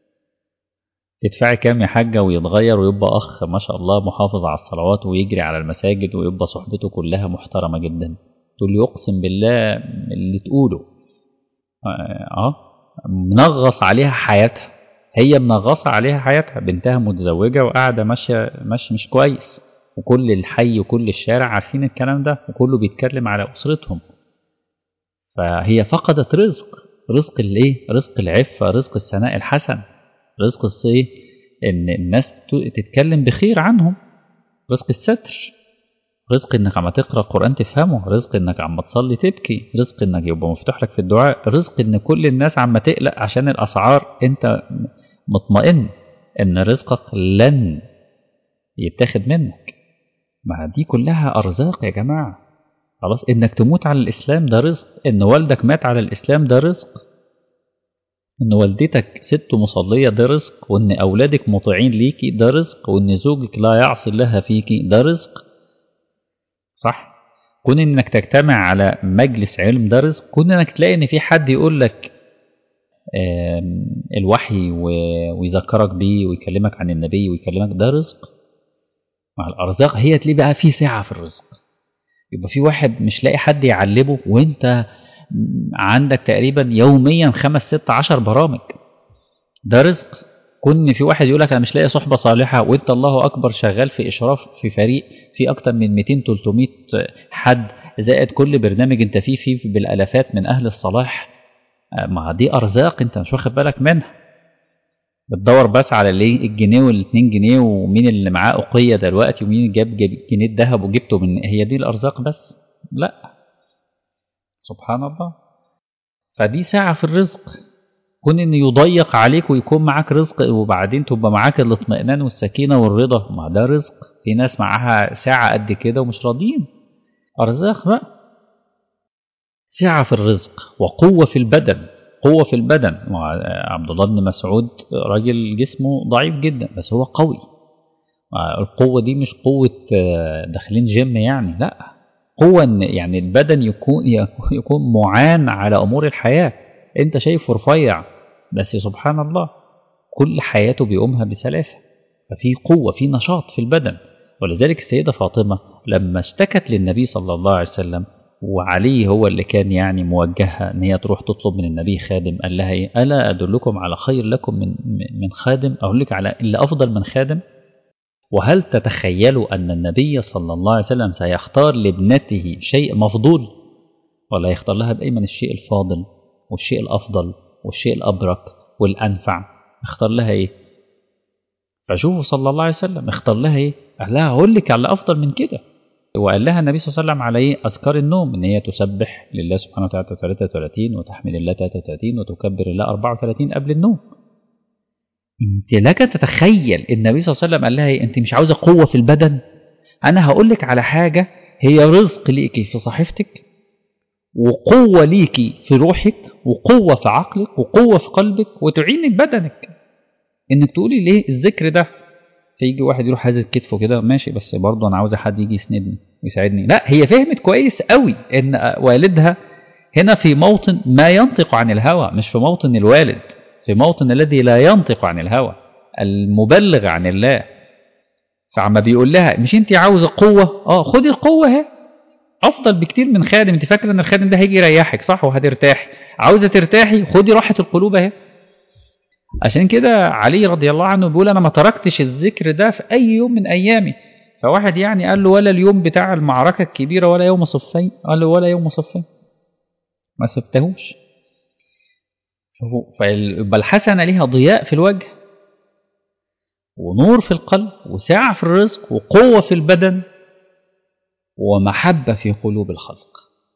تدفعي كام يا حاجة ويتغير ويبقى أخ ما شاء الله محافظ على الصلوات ويجري على المساجد ويبقى صحبته كلها محترمة جدا تقول لي أقسم بالله اللي تقوله اه منغص عليها حياتها هي منغصة عليها حياتها بنتها متزوجة وقاعدة ماشية ماشي مش كويس وكل الحي وكل الشارع عارفين الكلام ده وكله بيتكلم على أسرتهم فهي فقدت رزق رزق الايه رزق العفة رزق الثناء الحسن رزق الصيه ان الناس تتكلم بخير عنهم رزق الستر رزق انك عم تقرا القران تفهمه رزق انك عم تصلي تبكي رزق انك يبقى مفتوح لك في الدعاء رزق ان كل الناس عم تقلق عشان الاسعار انت مطمئن ان رزقك لن يتاخد منك ما دي كلها ارزاق يا جماعه خلاص انك تموت على الاسلام ده رزق ان والدك مات على الاسلام ده رزق ان والدتك ست مصلية ده رزق وان اولادك مطيعين ليكي ده رزق وان زوجك لا يعصي الله فيكي ده رزق صح كون انك تجتمع على مجلس علم ده رزق كون انك تلاقي ان في حد يقول لك الوحي ويذكرك بيه ويكلمك عن النبي ويكلمك ده رزق مع الارزاق هي تلاقي بقى في سعه في الرزق يبقى في واحد مش لاقي حد يعلمه وانت عندك تقريبا يوميا خمس ست عشر برامج ده رزق كن في واحد يقول لك انا مش لاقي صحبه صالحه وانت الله اكبر شغال في اشراف في فريق في اكتر من 200 300 حد زائد كل برنامج انت فيه فيه بالالافات من اهل الصلاح ما دي ارزاق انت مش واخد بالك منها بتدور بس على الايه الجنيه والاتنين جنيه ومين اللي معاه اقيه دلوقتي ومين جاب جنيه ذهب وجبته من هي دي الارزاق بس لا سبحان الله فدي ساعة في الرزق كون ان يضيق عليك ويكون معاك رزق وبعدين تبقى معاك الاطمئنان والسكينة والرضا ما ده رزق في ناس معاها ساعة قد كده ومش راضيين أرزاق بقى سعة في الرزق وقوة في البدن قوة في البدن عبد الله بن مسعود راجل جسمه ضعيف جدا بس هو قوي القوة دي مش قوة داخلين جيم يعني لا قوة ان يعني البدن يكون يكون معان على امور الحياة انت شايفه رفيع بس سبحان الله كل حياته بيقومها بسلاسة ففي قوة في نشاط في البدن ولذلك السيدة فاطمة لما اشتكت للنبي صلى الله عليه وسلم وعلي هو اللي كان يعني موجهها ان هي تروح تطلب من النبي خادم قال لها ايه الا ادلكم على خير لكم من من خادم اقول لك على اللي افضل من خادم وهل تتخيلوا ان النبي صلى الله عليه وسلم سيختار لابنته شيء مفضول ولا يختار لها دائما الشيء الفاضل والشيء الافضل والشيء الابرك والانفع اختار لها ايه فشوفوا صلى الله عليه وسلم اختار لها ايه قال لها هقول لك على افضل من كده وقال لها النبي صلى الله عليه وسلم على ايه اذكار النوم ان هي تسبح لله سبحانه وتعالى 33 وتحمد الله 33 وتكبر الله 34 قبل النوم انت لك تتخيل النبي صلى الله عليه وسلم قال لها ايه انت مش عاوزه قوه في البدن انا هقول لك على حاجه هي رزق ليكي في صحيفتك وقوه ليكي في روحك وقوه في عقلك وقوه في قلبك وتعينك بدنك انك تقولي ليه الذكر ده فيجي واحد يروح هازز كتفه كده ماشي بس برضه انا عاوزه حد يجي يسندني ويساعدني لا هي فهمت كويس قوي ان والدها هنا في موطن ما ينطق عن الهوى مش في موطن الوالد في موطن الذي لا ينطق عن الهوى المبلغ عن الله فعما بيقول لها مش انت عاوزه قوه اه خدي القوه اهي افضل بكتير من خادم انت فاكره ان الخادم ده هيجي يريحك صح وهترتاحي عاوزه ترتاحي خدي راحه القلوب اهي عشان كده علي رضي الله عنه بيقول انا ما تركتش الذكر ده في اي يوم من ايامي فواحد يعني قال له ولا اليوم بتاع المعركه الكبيره ولا يوم صفين قال له ولا يوم صفين ما سبتهوش فيبقى الحسنه ليها ضياء في الوجه ونور في القلب وسعه في الرزق وقوه في البدن ومحبه في قلوب الخلق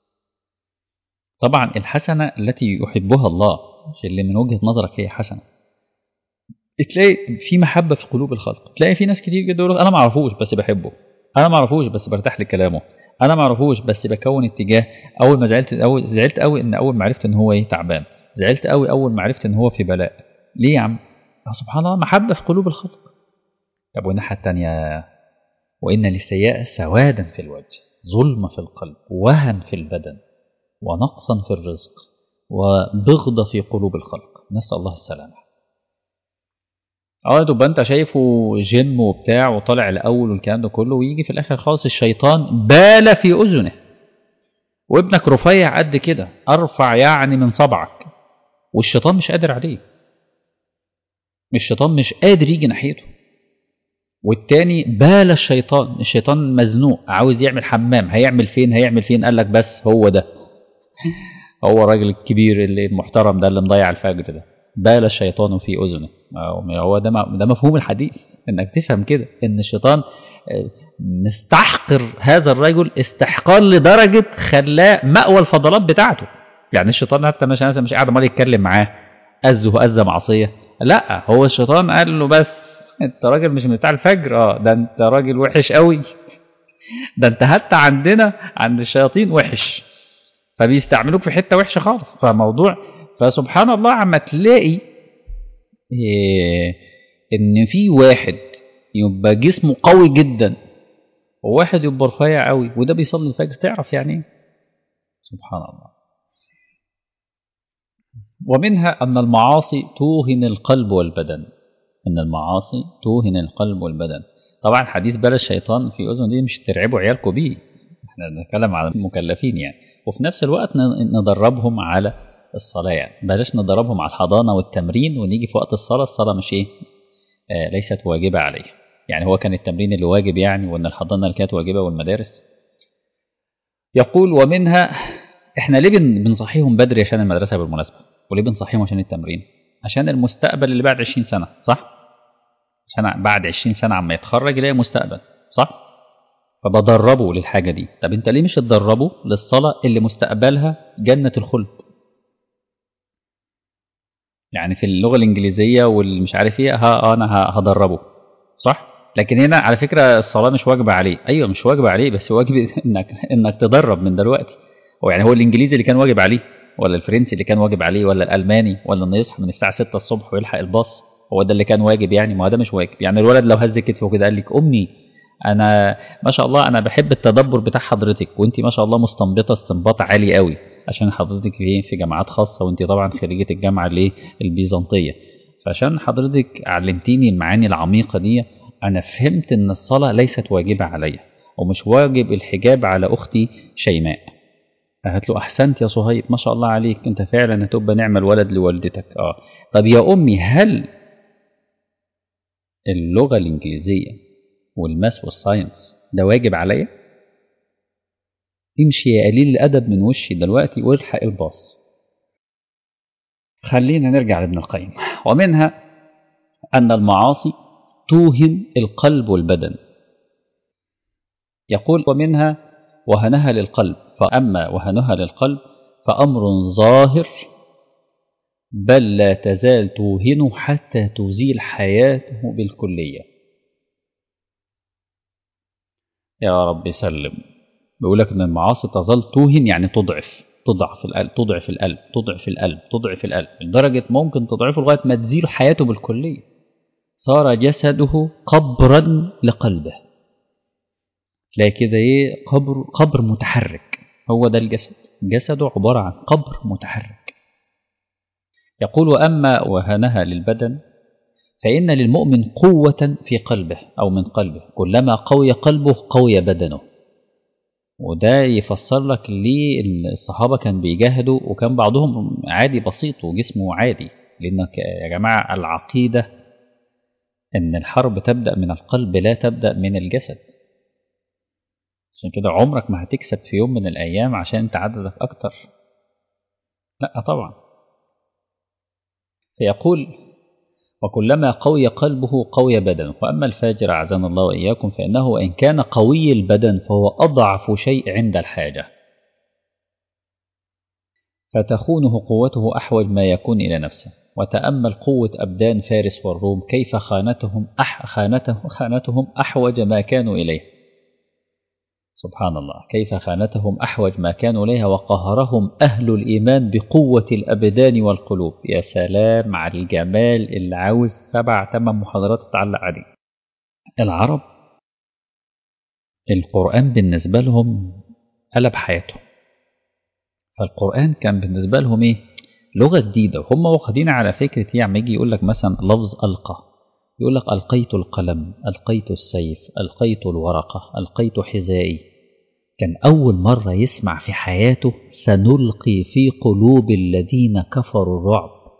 طبعا الحسنه التي يحبها الله مش اللي من وجهه نظرك هي حسنه تلاقي في محبه في قلوب الخلق تلاقي في ناس كتير جدا يقول انا ما اعرفوش بس بحبه انا ما اعرفوش بس برتاح لكلامه انا ما اعرفوش بس بكون اتجاه اول ما زعلت اول زعلت قوي ان اول ما عرفت ان هو ايه تعبان زعلت قوي اول ما عرفت ان هو في بلاء ليه يا عم سبحان الله محبه في قلوب الخلق طب والناحيه الثانيه وان للسيئه سوادا في الوجه ظلمه في القلب وهن في البدن ونقصا في الرزق وبغضه في قلوب الخلق نسال الله السلامه اه تبقى انت شايفه جيم وبتاع وطالع الاول والكلام ده كله ويجي في الاخر خالص الشيطان بال في اذنه وابنك رفيع قد كده ارفع يعني من صبعك والشيطان مش قادر عليه الشيطان مش قادر يجي ناحيته والتاني بال الشيطان الشيطان مزنوق عاوز يعمل حمام هيعمل فين هيعمل فين قال لك بس هو ده هو الراجل الكبير اللي المحترم ده اللي مضيع الفجر ده بال الشيطان في اذنه هو ده ده مفهوم الحديث انك تفهم كده ان الشيطان مستحقر هذا الرجل استحقار لدرجه خلاه مأوى الفضلات بتاعته يعني الشيطان حتى مش مش قاعد عمال يتكلم معاه أذه أذى معصيه لا هو الشيطان قال له بس انت راجل مش من بتاع الفجر اه ده انت راجل وحش قوي ده انت حتى عندنا عند الشياطين وحش فبيستعملوك في حته وحشه خالص فموضوع فسبحان الله عما تلاقي إيه ان في واحد يبقى جسمه قوي جدا وواحد يبقى رفيع قوي وده بيصلي الفجر تعرف يعني ايه سبحان الله ومنها ان المعاصي توهن القلب والبدن ان المعاصي توهن القلب والبدن طبعا حديث بلا الشيطان في اذن دي مش ترعبوا عيالكم بيه احنا بنتكلم على المكلفين يعني وفي نفس الوقت ندربهم على الصلاة يعني بلاش ندربهم على الحضانة والتمرين ونيجي في وقت الصلاة الصلاة مش ايه آه ليست واجبة عليه يعني هو كان التمرين اللي واجب يعني وان الحضانة اللي كانت واجبة والمدارس يقول ومنها احنا ليه بنصحيهم بدري عشان المدرسة بالمناسبة وليه بنصحيهم عشان التمرين عشان المستقبل اللي بعد 20 سنة صح عشان بعد 20 سنة عما يتخرج يلاقي مستقبل صح فبدربه للحاجة دي طب انت ليه مش تدربه للصلاة اللي مستقبلها جنة الخلد يعني في اللغة الإنجليزية والمش عارف ايه ها أنا هدربه صح لكن هنا على فكرة الصلاة مش واجبة عليه أيوة مش واجبة عليه بس واجب إنك إنك تدرب من دلوقتي هو يعني هو الإنجليزي اللي كان واجب عليه ولا الفرنسي اللي كان واجب عليه ولا الألماني ولا إنه يصحى من الساعة 6 الصبح ويلحق الباص هو ده اللي كان واجب يعني ما هو ده مش واجب يعني الولد لو هز كتفه كده قال لك أمي انا ما شاء الله انا بحب التدبر بتاع حضرتك وانت ما شاء الله مستنبطه استنباط عالي قوي عشان حضرتك في في جامعات خاصه وانت طبعا خريجه الجامعه الايه البيزنطيه فعشان حضرتك علمتيني المعاني العميقه دي انا فهمت ان الصلاه ليست واجبه عليا ومش واجب الحجاب على اختي شيماء قالت له احسنت يا صهيب ما شاء الله عليك انت فعلا هتبقى نعمه الولد لوالدتك اه طب يا امي هل اللغه الانجليزيه والماس والساينس ده واجب عليا امشي يا قليل الادب من وشي دلوقتي والحق الباص خلينا نرجع لابن القيم ومنها ان المعاصي توهن القلب والبدن يقول ومنها وهنها للقلب فاما وهنها للقلب فامر ظاهر بل لا تزال توهنه حتى تزيل حياته بالكليه يا رب سلم بيقول لك ان المعاصي تظل توهن يعني تضعف تضعف القلب تضعف القلب تضعف القلب تضعف القلب لدرجه ممكن تضعفه لغايه ما تزيل حياته بالكليه صار جسده قبرا لقلبه تلاقي كده ايه قبر قبر متحرك هو ده الجسد جسده عباره عن قبر متحرك يقول واما وهنها للبدن فإن للمؤمن قوة في قلبه أو من قلبه كلما قوي قلبه قوي بدنه وده يفسر لك ليه الصحابة كان بيجاهدوا وكان بعضهم عادي بسيط وجسمه عادي لأنك يا جماعة العقيدة إن الحرب تبدأ من القلب لا تبدأ من الجسد عشان كده عمرك ما هتكسب في يوم من الأيام عشان أنت عددك أكتر لا طبعا فيقول وكلما قوي قلبه قوي بدنه وأما الفاجر أعزنا الله وإياكم فإنه وإن كان قوي البدن فهو أضعف شيء عند الحاجة فتخونه قوته أحوج ما يكون إلى نفسه وتأمل قوة أبدان فارس والروم كيف خانتهم أح خانته خانتهم أحوج ما كانوا إليه سبحان الله كيف خانتهم أحوج ما كانوا إليها وقهرهم أهل الإيمان بقوة الأبدان والقلوب يا سلام على الجمال اللي عاوز سبع ثمان محاضرات تتعلق عليه العرب القرآن بالنسبة لهم قلب حياتهم فالقرآن كان بالنسبة لهم إيه لغة جديدة وهم واخدين على فكرة يعني يجي يقول لك مثلا لفظ ألقى يقول لك ألقيت القلم ألقيت السيف ألقيت الورقة ألقيت حذائي كان أول مرة يسمع في حياته سنلقي في قلوب الذين كفروا الرعب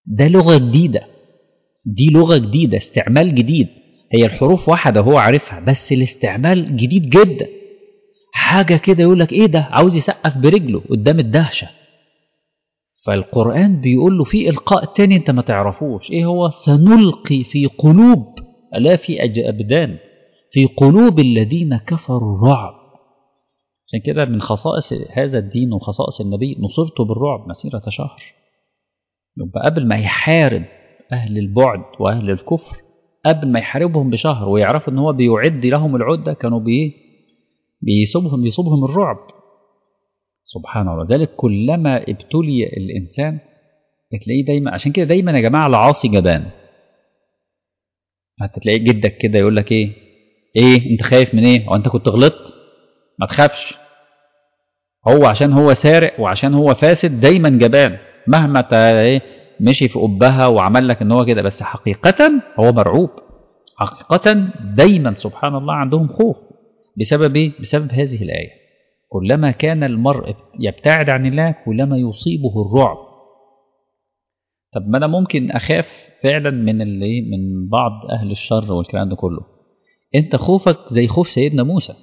ده لغة جديدة دي لغة جديدة استعمال جديد هي الحروف واحدة هو عارفها بس الاستعمال جديد جدا حاجة كده يقول لك ايه ده عاوز يسقف برجله قدام الدهشة فالقرآن بيقول له في إلقاء تاني انت ما تعرفوش ايه هو سنلقي في قلوب ألا في أبدان في قلوب الذين كفروا الرعب عشان كده من خصائص هذا الدين وخصائص النبي نصرته بالرعب مسيرة شهر يبقى قبل ما يحارب أهل البعد وأهل الكفر قبل ما يحاربهم بشهر ويعرفوا ان هو بيعد لهم العدة كانوا بإيه بيصيبهم بيصيبهم الرعب سبحان الله ذلك كلما ابتلي الإنسان تلاقيه دايما عشان كده دايما يا جماعة العاصي جبان هتلاقي جدك كده يقول لك ايه ايه انت خايف من ايه هو انت كنت غلطت ما تخافش هو عشان هو سارق وعشان هو فاسد دايما جبان مهما تا ايه مشي في قبها وعمل لك ان هو كده بس حقيقة هو مرعوب حقيقة دايما سبحان الله عندهم خوف بسبب ايه بسبب هذه الآية كلما كان المرء يبتعد عن الله كلما يصيبه الرعب طب ما انا ممكن اخاف فعلا من اللي من بعض اهل الشر والكلام ده كله انت خوفك زي خوف سيدنا موسى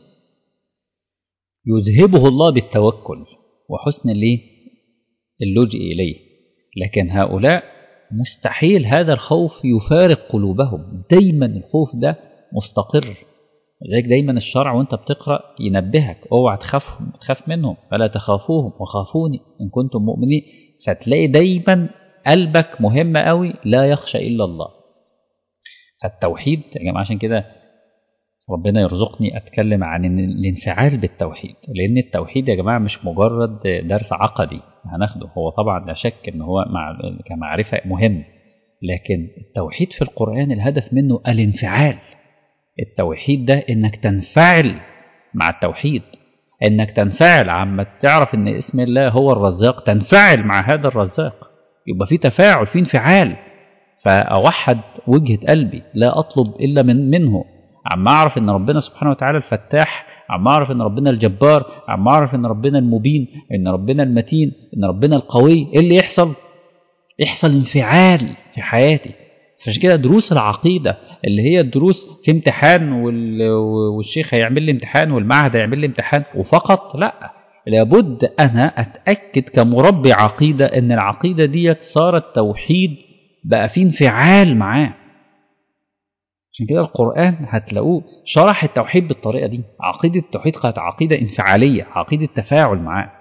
يذهبه الله بالتوكل وحسن الايه اللجئ اليه لكن هؤلاء مستحيل هذا الخوف يفارق قلوبهم دايما الخوف ده مستقر لذلك دايما الشرع وانت بتقرا ينبهك اوعى تخاف تخاف منهم فلا تخافوهم وخافوني ان كنتم مؤمنين فتلاقي دايما قلبك مهم قوي لا يخشى الا الله فالتوحيد يا جماعه عشان كده ربنا يرزقني اتكلم عن الانفعال بالتوحيد لان التوحيد يا جماعه مش مجرد درس عقدي هناخده هو طبعا لا شك ان هو مع كمعرفه مهم لكن التوحيد في القران الهدف منه الانفعال التوحيد ده انك تنفعل مع التوحيد انك تنفعل عما تعرف ان اسم الله هو الرزاق تنفعل مع هذا الرزاق يبقى في تفاعل في انفعال فاوحد وجهه قلبي لا اطلب الا من منه عما اعرف ان ربنا سبحانه وتعالى الفتاح عما اعرف ان ربنا الجبار عما اعرف ان ربنا المبين ان ربنا المتين ان ربنا القوي ايه اللي يحصل يحصل انفعال في حياتي فعشان كده دروس العقيده اللي هي الدروس في امتحان والشيخ هيعمل لي امتحان والمعهد هيعمل لي امتحان وفقط لا لابد انا اتاكد كمربي عقيده ان العقيده ديت صارت توحيد بقى في انفعال معاه عشان كده القرآن هتلاقوه شرح التوحيد بالطريقة دي عقيدة التوحيد كانت عقيدة انفعالية عقيدة تفاعل معاه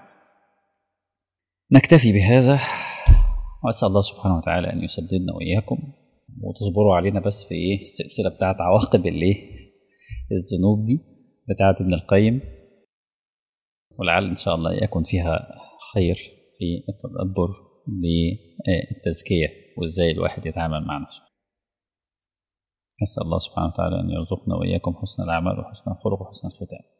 نكتفي بهذا وأسأل الله سبحانه وتعالى أن يسددنا وإياكم وتصبروا علينا بس في إيه السلسلة بتاعت عواقب الإيه الذنوب دي بتاعت ابن القيم ولعل إن شاء الله يكون فيها خير في التدبر للتزكية وإزاي الواحد يتعامل مع نفسه نسأل الله سبحانه وتعالى أن يرزقنا وإياكم حسن الأعمال وحسن الخلق وحسن الختام